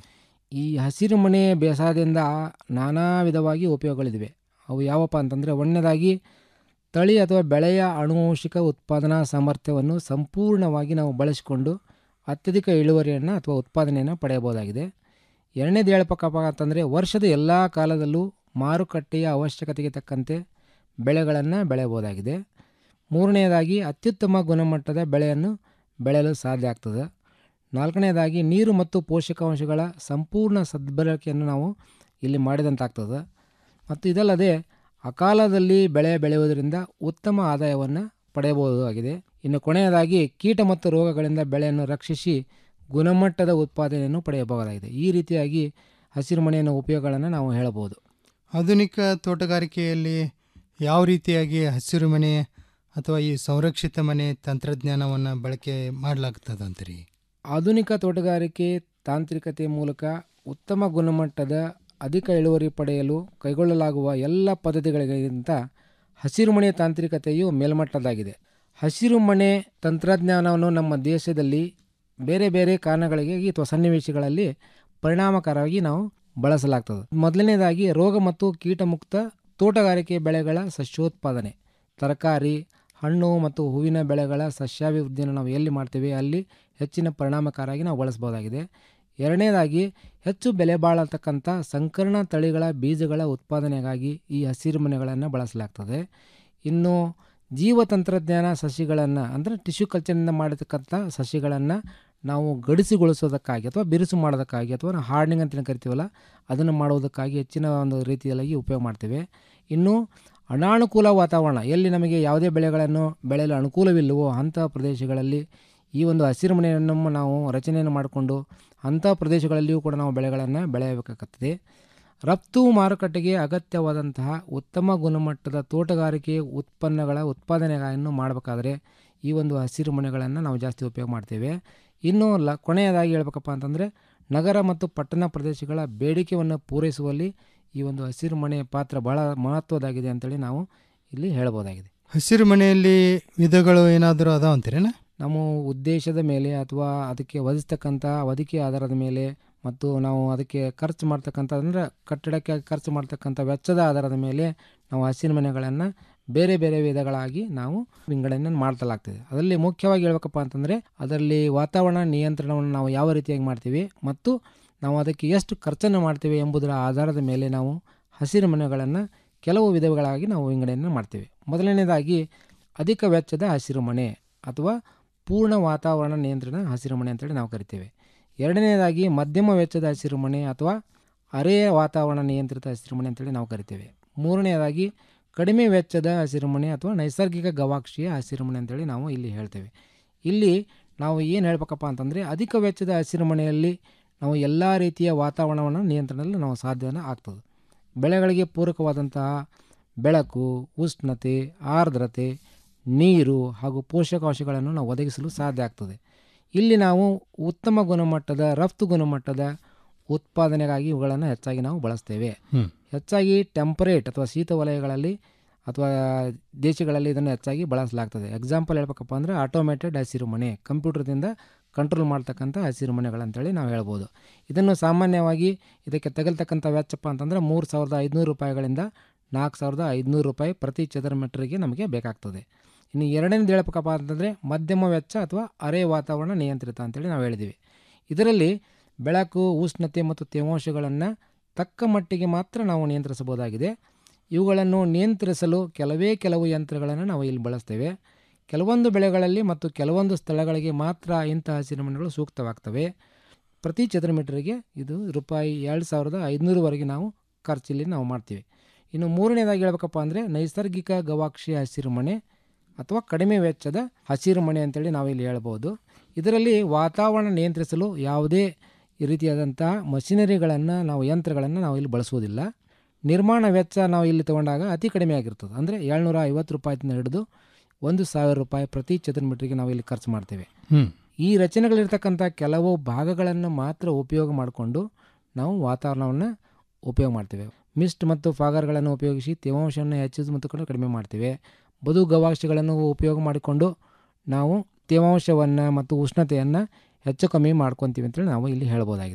ಈ ಹಸಿರು ಮನೆ ಬೇಸಾಯದಿಂದ ನಾನಾ ವಿಧವಾಗಿ ಉಪಯೋಗಗಳಿವೆ ಅವು ಯಾವಪ್ಪ ಅಂತಂದರೆ ಒಂದನೇದಾಗಿ ತಳಿ ಅಥವಾ ಬೆಳೆಯ ಆನುವಂಶಿಕ ಉತ್ಪಾದನಾ ಸಾಮರ್ಥ್ಯವನ್ನು ಸಂಪೂರ್ಣವಾಗಿ ನಾವು ಬಳಸಿಕೊಂಡು ಅತ್ಯಧಿಕ ಇಳುವರಿಯನ್ನು ಅಥವಾ ಉತ್ಪಾದನೆಯನ್ನು ಪಡೆಯಬಹುದಾಗಿದೆ ಎರಡನೇದು ಹೇಳ್ಬೇಕಪ್ಪ ಅಂತಂದರೆ ವರ್ಷದ ಎಲ್ಲ ಕಾಲದಲ್ಲೂ ಮಾರುಕಟ್ಟೆಯ ಅವಶ್ಯಕತೆಗೆ ತಕ್ಕಂತೆ ಬೆಳೆಗಳನ್ನು ಬೆಳೆಯಬಹುದಾಗಿದೆ ಮೂರನೆಯದಾಗಿ ಅತ್ಯುತ್ತಮ ಗುಣಮಟ್ಟದ ಬೆಳೆಯನ್ನು ಬೆಳೆಯಲು ಸಾಧ್ಯ ಆಗ್ತದೆ ನಾಲ್ಕನೇದಾಗಿ ನೀರು ಮತ್ತು ಪೋಷಕಾಂಶಗಳ ಸಂಪೂರ್ಣ ಸದ್ಬಳಕೆಯನ್ನು ನಾವು ಇಲ್ಲಿ ಮಾಡಿದಂತಾಗ್ತದೆ ಮತ್ತು ಇದಲ್ಲದೆ ಅಕಾಲದಲ್ಲಿ ಬೆಳೆ ಬೆಳೆಯುವುದರಿಂದ ಉತ್ತಮ ಆದಾಯವನ್ನು ಪಡೆಯಬಹುದಾಗಿದೆ ಇನ್ನು ಕೊನೆಯದಾಗಿ ಕೀಟ ಮತ್ತು ರೋಗಗಳಿಂದ ಬೆಳೆಯನ್ನು ರಕ್ಷಿಸಿ ಗುಣಮಟ್ಟದ ಉತ್ಪಾದನೆಯನ್ನು ಪಡೆಯಬಹುದಾಗಿದೆ ಈ ರೀತಿಯಾಗಿ ಹಸಿರು ಮನೆಯ ಉಪಯೋಗಗಳನ್ನು ನಾವು ಹೇಳಬಹುದು ಆಧುನಿಕ ತೋಟಗಾರಿಕೆಯಲ್ಲಿ ಯಾವ ರೀತಿಯಾಗಿ ಹಸಿರು ಮನೆ ಅಥವಾ ಈ ಸಂರಕ್ಷಿತ ಮನೆ ತಂತ್ರಜ್ಞಾನವನ್ನು ಬಳಕೆ ಮಾಡಲಾಗ್ತದಂತ್ರಿ ಆಧುನಿಕ ತೋಟಗಾರಿಕೆ ತಾಂತ್ರಿಕತೆ ಮೂಲಕ ಉತ್ತಮ ಗುಣಮಟ್ಟದ ಅಧಿಕ ಇಳುವರಿ ಪಡೆಯಲು ಕೈಗೊಳ್ಳಲಾಗುವ ಎಲ್ಲ ಪದ್ಧತಿಗಳಿಗಿಂತ ಹಸಿರು ಮನೆ ತಾಂತ್ರಿಕತೆಯು ಮೇಲ್ಮಟ್ಟದಾಗಿದೆ ಹಸಿರು ಮನೆ ತಂತ್ರಜ್ಞಾನವನ್ನು ನಮ್ಮ ದೇಶದಲ್ಲಿ ಬೇರೆ ಬೇರೆ ಕಾರಣಗಳಿಗಾಗಿ ಅಥವಾ ಸನ್ನಿವೇಶಗಳಲ್ಲಿ ಪರಿಣಾಮಕಾರವಾಗಿ ನಾವು ಬಳಸಲಾಗ್ತದೆ ಮೊದಲನೇದಾಗಿ ರೋಗ ಮತ್ತು ಕೀಟಮುಕ್ತ ತೋಟಗಾರಿಕೆ ಬೆಳೆಗಳ ಸಸ್ಯೋತ್ಪಾದನೆ ತರಕಾರಿ ಹಣ್ಣು ಮತ್ತು ಹೂವಿನ ಬೆಳೆಗಳ ಸಸ್ಯಾಭಿವೃದ್ಧಿಯನ್ನು ನಾವು ಎಲ್ಲಿ ಮಾಡ್ತೀವಿ ಅಲ್ಲಿ ಹೆಚ್ಚಿನ ಪರಿಣಾಮಕಾರಿಯಾಗಿ ನಾವು ಬಳಸ್ಬೋದಾಗಿದೆ ಎರಡನೇದಾಗಿ ಹೆಚ್ಚು ಬೆಲೆ ಬಾಳತಕ್ಕಂಥ ಸಂಕರಣ ತಳಿಗಳ ಬೀಜಗಳ ಉತ್ಪಾದನೆಗಾಗಿ ಈ ಹಸಿರು ಮನೆಗಳನ್ನು ಬಳಸಲಾಗ್ತದೆ ಇನ್ನು ಜೀವ ತಂತ್ರಜ್ಞಾನ ಸಸಿಗಳನ್ನು ಅಂದರೆ ಟಿಶ್ಯೂ ಕಲ್ಚರ್ನಿಂದ ಮಾಡಿರ್ತಕ್ಕಂಥ ಸಸಿಗಳನ್ನು ನಾವು ಗಡಿಸಿಗೊಳಿಸೋದಕ್ಕಾಗಿ ಅಥವಾ ಬಿರುಸು ಮಾಡೋದಕ್ಕಾಗಿ ಅಥವಾ ನಾವು ಹಾರ್ಡ್ನಿಂಗ್ ಅಂತ ಕರಿತೀವಲ್ಲ ಅದನ್ನು ಮಾಡುವುದಕ್ಕಾಗಿ ಹೆಚ್ಚಿನ ಒಂದು ರೀತಿಯಲ್ಲಿ ಉಪಯೋಗ ಮಾಡ್ತೇವೆ ಇನ್ನು ಅನಾನುಕೂಲ ವಾತಾವರಣ ಎಲ್ಲಿ ನಮಗೆ ಯಾವುದೇ ಬೆಳೆಗಳನ್ನು ಬೆಳೆಯಲು ಅನುಕೂಲವಿಲ್ಲವೋ ಅಂಥ ಪ್ರದೇಶಗಳಲ್ಲಿ ಈ ಒಂದು ಹಸಿರು ಮನೆಯನ್ನು ನಾವು ರಚನೆಯನ್ನು ಮಾಡಿಕೊಂಡು ಅಂಥ ಪ್ರದೇಶಗಳಲ್ಲಿಯೂ ಕೂಡ ನಾವು ಬೆಳೆಗಳನ್ನು ಬೆಳೆಯಬೇಕಾಗುತ್ತದೆ ರಫ್ತು ಮಾರುಕಟ್ಟೆಗೆ ಅಗತ್ಯವಾದಂತಹ ಉತ್ತಮ ಗುಣಮಟ್ಟದ ತೋಟಗಾರಿಕೆ ಉತ್ಪನ್ನಗಳ ಉತ್ಪಾದನೆಗಳನ್ನು ಮಾಡಬೇಕಾದ್ರೆ ಈ ಒಂದು ಹಸಿರು ಮನೆಗಳನ್ನು ನಾವು ಜಾಸ್ತಿ ಉಪಯೋಗ ಮಾಡ್ತೇವೆ ಇನ್ನು ಲ ಕೊನೆಯದಾಗಿ ಹೇಳ್ಬೇಕಪ್ಪ ಅಂತಂದರೆ ನಗರ ಮತ್ತು ಪಟ್ಟಣ ಪ್ರದೇಶಗಳ ಬೇಡಿಕೆಯನ್ನು ಪೂರೈಸುವಲ್ಲಿ ಈ ಒಂದು ಹಸಿರು ಮನೆ ಪಾತ್ರ ಬಹಳ ಮಹತ್ವದಾಗಿದೆ ಅಂತೇಳಿ ನಾವು ಇಲ್ಲಿ ಹೇಳ್ಬೋದಾಗಿದೆ ಹಸಿರು ಮನೆಯಲ್ಲಿ ವಿಧಗಳು ಏನಾದರೂ ಅದಾವ ಅಂತೀರೇನ ನಮ್ಮ ಉದ್ದೇಶದ ಮೇಲೆ ಅಥವಾ ಅದಕ್ಕೆ ಒದಗಿಸ್ತಕ್ಕಂಥ ಒದಗಿ ಆಧಾರದ ಮೇಲೆ ಮತ್ತು ನಾವು ಅದಕ್ಕೆ ಖರ್ಚು ಮಾಡ್ತಕ್ಕಂಥ ಅಂದರೆ ಕಟ್ಟಡಕ್ಕೆ ಖರ್ಚು ಮಾಡ್ತಕ್ಕಂಥ ವೆಚ್ಚದ ಆಧಾರದ ಮೇಲೆ ನಾವು ಹಸಿರು ಮನೆಗಳನ್ನು ಬೇರೆ ಬೇರೆ ವಿಧಗಳಾಗಿ ನಾವು ವಿಂಗಡಣೆ ಮಾಡ್ತಲಾಗ್ತದೆ ಅದರಲ್ಲಿ ಮುಖ್ಯವಾಗಿ ಹೇಳ್ಬೇಕಪ್ಪ ಅಂತಂದರೆ ಅದರಲ್ಲಿ ವಾತಾವರಣ ನಿಯಂತ್ರಣವನ್ನು ನಾವು ಯಾವ ರೀತಿಯಾಗಿ ಮಾಡ್ತೀವಿ ಮತ್ತು ನಾವು ಅದಕ್ಕೆ ಎಷ್ಟು ಖರ್ಚನ್ನು ಮಾಡ್ತೀವಿ ಎಂಬುದರ ಆಧಾರದ ಮೇಲೆ ನಾವು ಹಸಿರು ಮನೆಗಳನ್ನು ಕೆಲವು ವಿಧಗಳಾಗಿ ನಾವು ವಿಂಗಡಣೆ ಮಾಡ್ತೀವಿ ಮೊದಲನೇದಾಗಿ ಅಧಿಕ ವೆಚ್ಚದ ಹಸಿರು ಮನೆ ಅಥವಾ ಪೂರ್ಣ ವಾತಾವರಣ ನಿಯಂತ್ರಣ ಹಸಿರು ಮನೆ ಅಂತೇಳಿ ನಾವು ಕರಿತೇವೆ ಎರಡನೇದಾಗಿ ಮಧ್ಯಮ ವೆಚ್ಚದ ಹಸಿರು ಮನೆ ಅಥವಾ ಅರೆ ವಾತಾವರಣ ನಿಯಂತ್ರಿತ ಹಸಿರು ಮನೆ ಅಂತೇಳಿ ನಾವು ಕರಿತೇವೆ ಮೂರನೆಯದಾಗಿ ಕಡಿಮೆ ವೆಚ್ಚದ ಹಸಿರು ಮನೆ ಅಥವಾ ನೈಸರ್ಗಿಕ ಗವಾಕ್ಷಿಯ ಹಸಿರು ಮನೆ ಅಂತೇಳಿ ನಾವು ಇಲ್ಲಿ ಹೇಳ್ತೇವೆ ಇಲ್ಲಿ ನಾವು ಏನು ಹೇಳ್ಬೇಕಪ್ಪ ಅಂತಂದರೆ ಅಧಿಕ ವೆಚ್ಚದ ಹಸಿರು ಮನೆಯಲ್ಲಿ ನಾವು ಎಲ್ಲ ರೀತಿಯ ವಾತಾವರಣವನ್ನು ನಿಯಂತ್ರಣದಲ್ಲಿ ನಾವು ಸಾಧ್ಯನ ಆಗ್ತದೆ ಬೆಳೆಗಳಿಗೆ ಪೂರಕವಾದಂತಹ ಬೆಳಕು ಉಷ್ಣತೆ ಆರ್ದ್ರತೆ ನೀರು ಹಾಗೂ ಪೋಷಕಾಂಶಗಳನ್ನು ನಾವು ಒದಗಿಸಲು ಸಾಧ್ಯ ಆಗ್ತದೆ ಇಲ್ಲಿ ನಾವು ಉತ್ತಮ ಗುಣಮಟ್ಟದ ರಫ್ತು ಗುಣಮಟ್ಟದ ಉತ್ಪಾದನೆಗಾಗಿ ಇವುಗಳನ್ನು ಹೆಚ್ಚಾಗಿ ನಾವು ಬಳಸ್ತೇವೆ ಹ್ಮ್. ಹೆಚ್ಚಾಗಿ ಟೆಂಪರೇಟ್ ಅಥವಾ ಶೀತ ವಲಯಗಳಲ್ಲಿ ಅಥವಾ ದೇಶಗಳಲ್ಲಿ ಇದನ್ನು ಹೆಚ್ಚಾಗಿ ಬಳಸಲಾಗ್ತದೆ ಎಕ್ಸಾಂಪಲ್ ಹೇಳ್ಬೇಕಪ್ಪ ಅಂದರೆ ಆಟೋಮೇಟೆಡ್ ಹಸಿರು ಮನೆ ಕಂಪ್ಯೂಟರ್ದಿಂದ ಕಂಟ್ರೋಲ್ ಮಾಡ್ತಕ್ಕಂಥ ಹಸಿರು ಮನೆಗಳಂತೇಳಿ ನಾವು ಹೇಳ್ಬೋದು ಇದನ್ನು ಸಾಮಾನ್ಯವಾಗಿ ಇದಕ್ಕೆ ತಗಲ್ತಕ್ಕಂಥ ವೆಚ್ಚಪ್ಪ ಅಂತಂದರೆ ಮೂರು ಸಾವಿರದ ಐದುನೂರು ರೂಪಾಯಿಗಳಿಂದ ನಾಲ್ಕು ಸಾವಿರದ ಐದುನೂರು ರೂಪಾಯಿ ಪ್ರತಿ ಚದರ ಮೀಟರ್ಗೆ ನಮಗೆ ಬೇಕಾಗ್ತದೆ ಇನ್ನು ಎರಡನೇದು ಹೇಳ್ಬೇಕಪ್ಪ ಅಂತಂದರೆ ಮಧ್ಯಮ ವೆಚ್ಚ ಅಥವಾ ಅರೆ ವಾತಾವರಣ ನಿಯಂತ್ರಿತ ಅಂತೇಳಿ ನಾವು ಹೇಳಿದ್ದೀವಿ ಇದರಲ್ಲಿ ಬೆಳಕು ಉಷ್ಣತೆ ಮತ್ತು ತೇವಾಂಶಗಳನ್ನು ತಕ್ಕ ಮಟ್ಟಿಗೆ ಮಾತ್ರ ನಾವು ನಿಯಂತ್ರಿಸಬಹುದಾಗಿದೆ ಇವುಗಳನ್ನು ನಿಯಂತ್ರಿಸಲು ಕೆಲವೇ ಕೆಲವು ಯಂತ್ರಗಳನ್ನು ನಾವು ಇಲ್ಲಿ ಬಳಸ್ತೇವೆ ಕೆಲವೊಂದು ಬೆಳೆಗಳಲ್ಲಿ ಮತ್ತು ಕೆಲವೊಂದು ಸ್ಥಳಗಳಿಗೆ ಮಾತ್ರ ಇಂಥ ಹಸಿರು ಮನೆಗಳು ಸೂಕ್ತವಾಗ್ತವೆ ಪ್ರತಿ ಚದರ ಮೀಟರಿಗೆ ಇದು ರೂಪಾಯಿ ಎರಡು ಸಾವಿರದ ಐದುನೂರವರೆಗೆ ನಾವು ಖರ್ಚಿಲ್ಲಿ ನಾವು ಮಾಡ್ತೀವಿ ಇನ್ನು ಮೂರನೇದಾಗಿ ಹೇಳ್ಬೇಕಪ್ಪ ಅಂದರೆ ನೈಸರ್ಗಿಕ ಗವಾಕ್ಷಿ ಹಸಿರು ಮನೆ ಅಥವಾ ಕಡಿಮೆ ವೆಚ್ಚದ ಹಸಿರು ಮನೆ ಅಂತೇಳಿ ನಾವು ಇಲ್ಲಿ ಹೇಳ್ಬೋದು ಇದರಲ್ಲಿ ವಾತಾವರಣ ನಿಯಂತ್ರಿಸಲು ಯಾವುದೇ ರೀತಿಯಾದಂತಹ ಮಷಿನರಿಗಳನ್ನು ನಾವು ಯಂತ್ರಗಳನ್ನು ನಾವು ಇಲ್ಲಿ ಬಳಸುವುದಿಲ್ಲ ನಿರ್ಮಾಣ ವೆಚ್ಚ ನಾವು ಇಲ್ಲಿ ತಗೊಂಡಾಗ ಅತಿ ಕಡಿಮೆ ಆಗಿರ್ತದೆ ಅಂದರೆ ಏಳ್ನೂರ ಐವತ್ತು ರೂಪಾಯಿಯಿಂದ ಹಿಡಿದು ಒಂದು ಸಾವಿರ ರೂಪಾಯಿ ಪ್ರತಿ ಚದರ ಮೀಟರ್ಗೆ ನಾವು ಇಲ್ಲಿ ಖರ್ಚು ಮಾಡ್ತೇವೆ ಹ್ಮ್. ಈ ರಚನೆಗಳಿರ್ತಕ್ಕಂಥ ಕೆಲವು ಭಾಗಗಳನ್ನು ಮಾತ್ರ ಉಪಯೋಗ ಮಾಡಿಕೊಂಡು ನಾವು ವಾತಾವರಣವನ್ನು ಉಪಯೋಗ ಮಾಡ್ತೇವೆ ಮಿಸ್ಟ್ ಮತ್ತು ಫಾಗರ್ಗಳನ್ನು ಉಪಯೋಗಿಸಿ ತೇವಾಂಶವನ್ನು ಹೆಚ್ಚಿಸಿ ಮತ್ತು ಕೂಡ ಕಡಿಮೆ ಮಾಡ್ತೇವೆ ಬದು ಗವಾಕ್ಷಿಗಳನ್ನು ಉಪಯೋಗ ಮಾಡಿಕೊಂಡು ನಾವು ತೇವಾಂಶವನ್ನು ಮತ್ತು ಉಷ್ಣತೆಯನ್ನು ಹೆಚ್ಚು ಕಮ್ಮಿ ಮಾಡ್ಕೊತೀವಿ ಅಂತೇಳಿ ನಾವು ಇಲ್ಲಿ ಹೇಳ್ಬೋದಾಗಿದೆ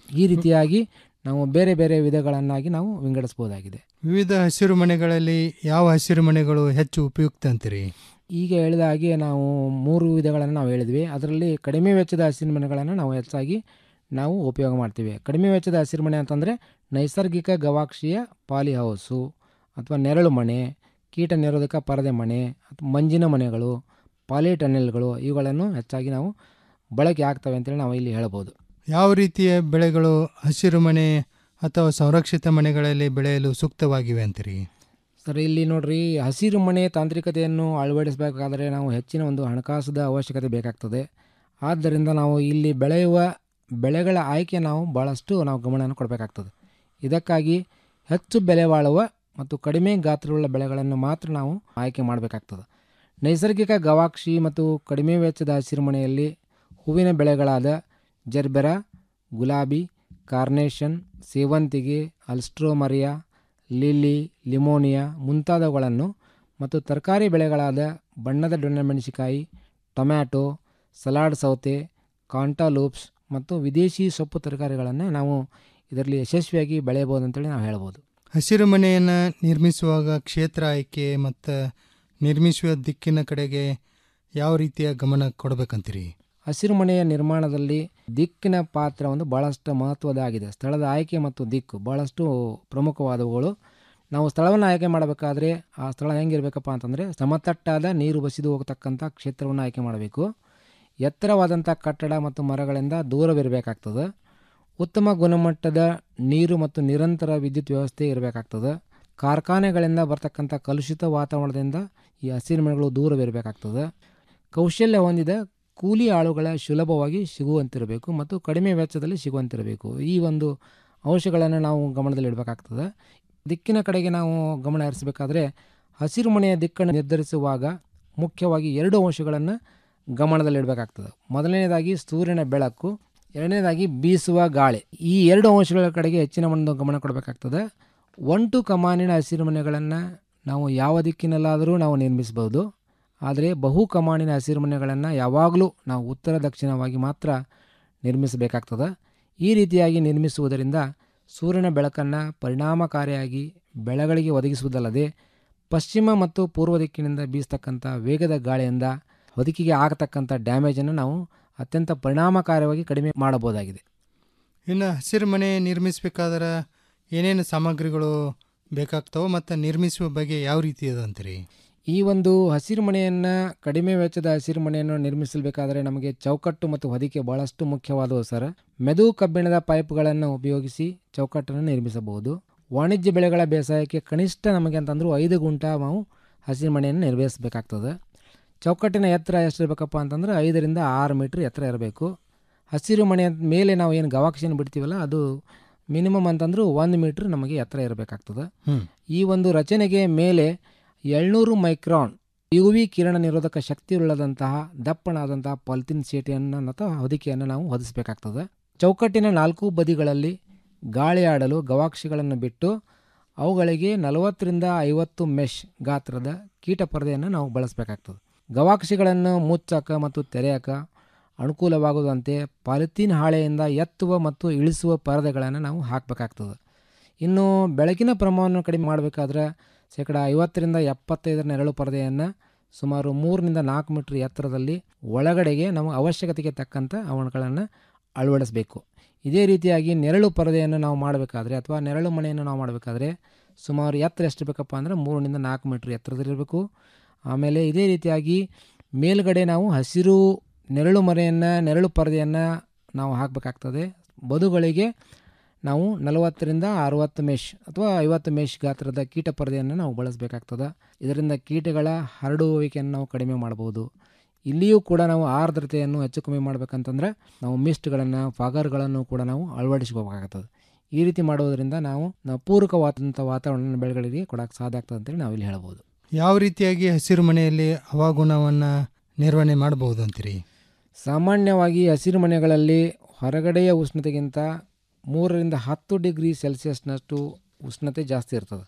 ಈ ರೀತಿಯಾಗಿ ನಾವು ಬೇರೆ ಬೇರೆ ವಿಧಗಳನ್ನಾಗಿ ನಾವು ವಿಂಗಡಿಸ್ಬೋದಾಗಿದೆ ವಿವಿಧ ಹಸಿರು ಮನೆಗಳಲ್ಲಿ ಯಾವ ಹಸಿರು ಮನೆಗಳು ಹೆಚ್ಚು ಉಪಯುಕ್ತ ಅಂತೀರಿ ಈಗ ಹೇಳಿದ ಹಾಗೆ ನಾವು ಮೂರು ವಿಧಗಳನ್ನು ನಾವು ಹೇಳಿದ್ವಿ ಅದರಲ್ಲಿ ಕಡಿಮೆ ವೆಚ್ಚದ ಹಸಿರು ಮನೆಗಳನ್ನು ನಾವು ಹೆಚ್ಚಾಗಿ ನಾವು ಉಪಯೋಗ ಮಾಡ್ತೀವಿ ಕಡಿಮೆ ವೆಚ್ಚದ ಹಸಿರು ಮನೆ ಅಂತಂದರೆ ನೈಸರ್ಗಿಕ ಗವಾಕ್ಷಿಯ ಪಾಲಿ ಹೌಸು ಅಥವಾ ನೆರಳು ಮನೆ ಕೀಟ ನಿರೋಧಕ ಪರದೆ ಮನೆ ಅಥವಾ ಮಂಜಿನ ಮನೆಗಳು ಪಾಲಿ ಟನೆಲ್ಗಳು ಇವುಗಳನ್ನು ಹೆಚ್ಚಾಗಿ ನಾವು ಬಳಕೆ ಆಗ್ತವೆ ಅಂತೇಳಿ ನಾವು ಇಲ್ಲಿ ಹೇಳ್ಬೋದು ಯಾವ ರೀತಿಯ ಬೆಳೆಗಳು ಹಸಿರು ಮನೆ ಅಥವಾ ಸಂರಕ್ಷಿತ ಮನೆಗಳಲ್ಲಿ ಬೆಳೆಯಲು ಸೂಕ್ತವಾಗಿವೆ ಅಂತೀರಿ ಸರ್ ಇಲ್ಲಿ ನೋಡ್ರಿ ಹಸಿರು ಮನೆ ತಾಂತ್ರಿಕತೆಯನ್ನು ಅಳವಡಿಸಬೇಕಾದರೆ ನಾವು ಹೆಚ್ಚಿನ ಒಂದು ಹಣಕಾಸದ ಅವಶ್ಯಕತೆ ಬೇಕಾಗ್ತದೆ ಆದ್ದರಿಂದ ನಾವು ಇಲ್ಲಿ ಬೆಳೆಯುವ ಬೆಳೆಗಳ ಆಯ್ಕೆ ನಾವು ಭಾಳಷ್ಟು ನಾವು ಗಮನವನ್ನು ಕೊಡಬೇಕಾಗ್ತದೆ ಇದಕ್ಕಾಗಿ ಹೆಚ್ಚು ಬೆಲೆ ಬಾಳುವ ಮತ್ತು ಕಡಿಮೆ ಗಾತ್ರವುಳ್ಳ ಬೆಳೆಗಳನ್ನು ಮಾತ್ರ ನಾವು ಆಯ್ಕೆ ಮಾಡಬೇಕಾಗ್ತದೆ ನೈಸರ್ಗಿಕ ಗವಾಕ್ಷಿ ಮತ್ತು ಕಡಿಮೆ ವೆಚ್ಚದ ಹಸಿರು ಮನೆಯಲ್ಲಿ ಹೂವಿನ ಬೆಳೆಗಳಾದ ಜರ್ಬೆರ ಗುಲಾಬಿ ಕಾರ್ನೇಷನ್ ಸೇವಂತಿಗೆ ಅಲ್ಸ್ಟ್ರೋಮರಿಯಾ ಲಿಲ್ಲಿ ಲಿಮೋನಿಯಾ ಮುಂತಾದವುಗಳನ್ನು ಮತ್ತು ತರಕಾರಿ ಬೆಳೆಗಳಾದ ಬಣ್ಣದ ದೊಣ್ಣೆಮೆಣಸಿಕಾಯಿ ಟೊಮ್ಯಾಟೊ ಸಲಾಡ್ ಸೌತೆ ಕಾಂಟಾಲೂಪ್ಸ್ ಮತ್ತು ವಿದೇಶಿ ಸೊಪ್ಪು ತರಕಾರಿಗಳನ್ನು ನಾವು ಇದರಲ್ಲಿ ಯಶಸ್ವಿಯಾಗಿ ಬೆಳೆಯಬಹುದು ಅಂತೇಳಿ ನಾವು ಹೇಳ್ಬೋದು ಹಸಿರು ಮನೆಯನ್ನು ನಿರ್ಮಿಸುವಾಗ ಕ್ಷೇತ್ರ ಆಯ್ಕೆ ಮತ್ತು ನಿರ್ಮಿಸುವ ದಿಕ್ಕಿನ ಕಡೆಗೆ ಯಾವ ರೀತಿಯ ಗಮನ ಕೊಡಬೇಕಂತೀರಿ ಹಸಿರು ಮನೆಯ ನಿರ್ಮಾಣದಲ್ಲಿ ದಿಕ್ಕಿನ ಪಾತ್ರ ಒಂದು ಭಾಳಷ್ಟು ಮಹತ್ವದಾಗಿದೆ ಸ್ಥಳದ ಆಯ್ಕೆ ಮತ್ತು ದಿಕ್ಕು ಭಾಳಷ್ಟು ಪ್ರಮುಖವಾದವುಗಳು ನಾವು ಸ್ಥಳವನ್ನು ಆಯ್ಕೆ ಮಾಡಬೇಕಾದ್ರೆ ಆ ಸ್ಥಳ ಹೆಂಗಿರಬೇಕಪ್ಪ ಅಂತಂದರೆ ಸಮತಟ್ಟಾದ ನೀರು ಬಸಿದು ಹೋಗತಕ್ಕಂಥ ಕ್ಷೇತ್ರವನ್ನು ಆಯ್ಕೆ ಮಾಡಬೇಕು ಎತ್ತರವಾದಂಥ ಕಟ್ಟಡ ಮತ್ತು ಮರಗಳಿಂದ ದೂರವಿರಬೇಕಾಗ್ತದೆ ಉತ್ತಮ ಗುಣಮಟ್ಟದ ನೀರು ಮತ್ತು ನಿರಂತರ ವಿದ್ಯುತ್ ವ್ಯವಸ್ಥೆ ಇರಬೇಕಾಗ್ತದೆ ಕಾರ್ಖಾನೆಗಳಿಂದ ಬರ್ತಕ್ಕಂಥ ಕಲುಷಿತ ವಾತಾವರಣದಿಂದ ಈ ಹಸಿರು ಮನೆಗಳು ದೂರವಿರಬೇಕಾಗ್ತದೆ ಕೌಶಲ್ಯ ಹೊಂದಿದ ಕೂಲಿ ಆಳುಗಳ ಸುಲಭವಾಗಿ ಸಿಗುವಂತಿರಬೇಕು ಮತ್ತು ಕಡಿಮೆ ವೆಚ್ಚದಲ್ಲಿ ಸಿಗುವಂತಿರಬೇಕು ಈ ಒಂದು ಅಂಶಗಳನ್ನು ನಾವು ಗಮನದಲ್ಲಿಡಬೇಕಾಗ್ತದೆ ದಿಕ್ಕಿನ ಕಡೆಗೆ ನಾವು ಗಮನ ಹರಿಸಬೇಕಾದ್ರೆ ಹಸಿರು ಮನೆಯ ದಿಕ್ಕನ್ನು ನಿರ್ಧರಿಸುವಾಗ ಮುಖ್ಯವಾಗಿ ಎರಡು ಅಂಶಗಳನ್ನು ಗಮನದಲ್ಲಿಡಬೇಕಾಗ್ತದೆ ಮೊದಲನೇದಾಗಿ ಸೂರ್ಯನ ಬೆಳಕು ಎರಡನೇದಾಗಿ ಬೀಸುವ ಗಾಳಿ ಈ ಎರಡು ಅಂಶಗಳ ಕಡೆಗೆ ಹೆಚ್ಚಿನ ಒಂದು ಗಮನ ಕೊಡಬೇಕಾಗ್ತದೆ ಒಂಟು ಕಮಾನಿನ ಹಸಿರು ಮನೆಗಳನ್ನು ನಾವು ಯಾವ ದಿಕ್ಕಿನಲ್ಲಾದರೂ ನಾವು ನಿರ್ಮಿಸಬಹುದು ಆದರೆ ಬಹು ಕಮಾನಿನ ಹಸಿರು ಮನೆಗಳನ್ನು ಯಾವಾಗಲೂ ನಾವು ಉತ್ತರ ದಕ್ಷಿಣವಾಗಿ ಮಾತ್ರ ನಿರ್ಮಿಸಬೇಕಾಗ್ತದೆ ಈ ರೀತಿಯಾಗಿ ನಿರ್ಮಿಸುವುದರಿಂದ ಸೂರ್ಯನ ಬೆಳಕನ್ನು ಪರಿಣಾಮಕಾರಿಯಾಗಿ ಬೆಳೆಗಳಿಗೆ ಒದಗಿಸುವುದಲ್ಲದೆ ಪಶ್ಚಿಮ ಮತ್ತು ಪೂರ್ವ ದಿಕ್ಕಿನಿಂದ ಬೀಸ್ತಕ್ಕಂಥ ವೇಗದ ಗಾಳಿಯಿಂದ ಬದುಕಿಗೆ ಆಗತಕ್ಕಂಥ ಡ್ಯಾಮೇಜನ್ನು ನಾವು ಅತ್ಯಂತ ಪರಿಣಾಮಕಾರಿಯಾಗಿ ಕಡಿಮೆ ಮಾಡಬಹುದಾಗಿದೆ ಇನ್ನು ಹಸಿರು ಮನೆ ನಿರ್ಮಿಸಬೇಕಾದ್ರೆ ಏನೇನು ಸಾಮಗ್ರಿಗಳು ಬೇಕಾಗ್ತವೆ ಮತ್ತು ನಿರ್ಮಿಸುವ ಬಗ್ಗೆ ಯಾವ ರೀತಿ ಅದ ಅಂತೀರಿ ಈ ಒಂದು ಹಸಿರು ಮನೆಯನ್ನು ಕಡಿಮೆ ವೆಚ್ಚದ ಹಸಿರು ಮನೆಯನ್ನು ನಿರ್ಮಿಸಬೇಕಾದರೆ ನಮಗೆ ಚೌಕಟ್ಟು ಮತ್ತು ಹೊದಿಕೆ ಬಹಳಷ್ಟು ಮುಖ್ಯವಾದವು ಸರ್ ಮೆದು ಕಬ್ಬಿಣದ ಪೈಪ್ಗಳನ್ನು ಉಪಯೋಗಿಸಿ ಚೌಕಟ್ಟನ್ನು ನಿರ್ಮಿಸಬಹುದು ವಾಣಿಜ್ಯ ಬೆಳೆಗಳ ಬೇಸಾಯಕ್ಕೆ ಕನಿಷ್ಠ ನಮಗೆ ಅಂತಂದ್ರೂ ಐದು ಗುಂಟ ನಾವು ಹಸಿರು ಮನೆಯನ್ನು ನಿರ್ವಹಿಸಬೇಕಾಗ್ತದೆ ಚೌಕಟ್ಟಿನ ಎತ್ತರ ಎಷ್ಟಿರಬೇಕಪ್ಪ ಅಂತಂದ್ರೆ ಐದರಿಂದ ಆರು ಮೀಟ್ರ್ ಎತ್ತರ ಇರಬೇಕು ಹಸಿರು ಮನೆಯ ಮೇಲೆ ನಾವು ಏನು ಗವಾಕ್ಷಿಯನ್ನು ಬಿಡ್ತೀವಲ್ಲ ಅದು ಮಿನಿಮಮ್ ಅಂತಂದ್ರೂ ಒಂದು ಮೀಟ್ರ್ ನಮಗೆ ಎತ್ತರ ಇರಬೇಕಾಗ್ತದೆ ಹ್ಮ್. ಈ ಒಂದು ರಚನೆಗೆ ಮೇಲೆ ಏಳ್ನೂರು ಮೈಕ್ರಾನ್ ಯು ವಿ ಕಿರಣ ನಿರೋಧಕ ಶಕ್ತಿಯುಳ್ಳದಂತಹ ದಪ್ಪಣಾದಂತಹ ಪಾಲಿಥಿನ್ ಶೀಟಿಯನ್ನು ಅಥವಾ ಹೊದಿಕೆಯನ್ನು ನಾವು ಹೊದಿಸಬೇಕಾಗ್ತದೆ ಚೌಕಟ್ಟಿನ ನಾಲ್ಕು ಬದಿಗಳಲ್ಲಿ ಗಾಳಿ ಆಡಲು ಗವಾಕ್ಷಿಗಳನ್ನು ಬಿಟ್ಟು ಅವುಗಳಿಗೆ ನಲವತ್ತರಿಂದ ಐವತ್ತು ಮೆಶ್ ಗಾತ್ರದ ಕೀಟ ಪರದೆಯನ್ನು ನಾವು ಬಳಸಬೇಕಾಗ್ತದೆ ಗವಾಕ್ಷಿಗಳನ್ನು ಮುಚ್ಚಕ ಮತ್ತು ತೆರೆಯಕ ಅನುಕೂಲವಾಗುವಂತೆ ಪಾಲಿಥೀನ್ ಹಾಳೆಯಿಂದ ಎತ್ತುವ ಮತ್ತು ಇಳಿಸುವ ಪರದೆಗಳನ್ನು ನಾವು ಹಾಕಬೇಕಾಗ್ತದೆ ಇನ್ನು ಬೆಳಕಿನ ಪ್ರಮಾಣವನ್ನು ಕಡಿಮೆ ಮಾಡಬೇಕಾದ್ರೆ ಶೇಕಡ ಐವತ್ತರಿಂದ ಎಪ್ಪತ್ತೈದರ ನೆರಳು ಪರದೆಯನ್ನು ಸುಮಾರು ಮೂರರಿಂದ ನಾಲ್ಕು ಮೀಟರ್ ಎತ್ತರದಲ್ಲಿ ಒಳಗಡೆಗೆ ನಾವು ಅವಶ್ಯಕತೆಗೆ ತಕ್ಕಂಥ ಅವುಗಳನ್ನು ಅಳವಡಿಸಬೇಕು ಇದೇ ರೀತಿಯಾಗಿ ನೆರಳು ಪರದೆಯನ್ನು ನಾವು ಮಾಡಬೇಕಾದ್ರೆ ಅಥವಾ ನೆರಳು ಮನೆಯನ್ನು ನಾವು ಮಾಡಬೇಕಾದ್ರೆ ಸುಮಾರು ಎತ್ತರ ಎಷ್ಟು ಬೇಕಪ್ಪ ಅಂದರೆ ಮೂರರಿಂದ ನಾಲ್ಕು ಮೀಟ್ರ್ ಎತ್ತರದಲ್ಲಿರಬೇಕು ಆಮೇಲೆ ಇದೇ ರೀತಿಯಾಗಿ ಮೇಲ್ಗಡೆ ನಾವು ಹಸಿರು ನೆರಳು ಮರೆಯನ್ನು ನೆರಳು ಪರದೆಯನ್ನು ನಾವು ಹಾಕಬೇಕಾಗ್ತದೆ ಬದುಗಳಿಗೆ ನಾವು ನಲವತ್ತರಿಂದ ಅರುವತ್ತು ಮೆಶ್ ಅಥವಾ ಐವತ್ತು ಮೆಶ್ ಗಾತ್ರದ ಕೀಟ ಪರದೆಯನ್ನು ನಾವು ಬಳಸಬೇಕಾಗ್ತದೆ ಇದರಿಂದ ಕೀಟಗಳ ಹರಡುವಿಕೆಯನ್ನು ನಾವು ಕಡಿಮೆ ಮಾಡ್ಬೋದು ಇಲ್ಲಿಯೂ ಕೂಡ ನಾವು ಆರ್ದ್ರತೆಯನ್ನು ಹೆಚ್ಚು ಕಮ್ಮಿ ಮಾಡಬೇಕಂತಂದ್ರೆ ನಾವು ಮಿಸ್ಟ್ಗಳನ್ನು ಫಾಗರ್ಗಳನ್ನು ಕೂಡ ನಾವು ಅಳವಡಿಸ್ಕೋಬೇಕಾಗ್ತದೆ ಈ ರೀತಿ ಮಾಡೋದರಿಂದ ನಾವು ನಾವು ಪೂರಕವಾದಂಥ ವಾತಾವರಣ ಬೆಳೆಗಳಿಗೆ ಕೊಡೋಕೆ ಸಾಧ್ಯ ಆಗ್ತದೆ ಅಂತೇಳಿ ನಾವು ಇಲ್ಲಿ ಹೇಳ್ಬೋದು ಯಾವ ರೀತಿಯಾಗಿ ಹಸಿರು ಮನೆಯಲ್ಲಿ ಹವಾಗುಣವನ್ನು ನಿರ್ವಹಣೆ ಮಾಡಬಹುದು ಅಂತೀರಿ ಸಾಮಾನ್ಯವಾಗಿ ಹಸಿರು ಮನೆಗಳಲ್ಲಿ ಹೊರಗಡೆಯ ಉಷ್ಣತೆಗಿಂತ ಮೂರರಿಂದ ಹತ್ತು ಡಿಗ್ರಿ ಸೆಲ್ಸಿಯಸ್ನಷ್ಟು ಉಷ್ಣತೆ ಜಾಸ್ತಿ ಇರ್ತದೆ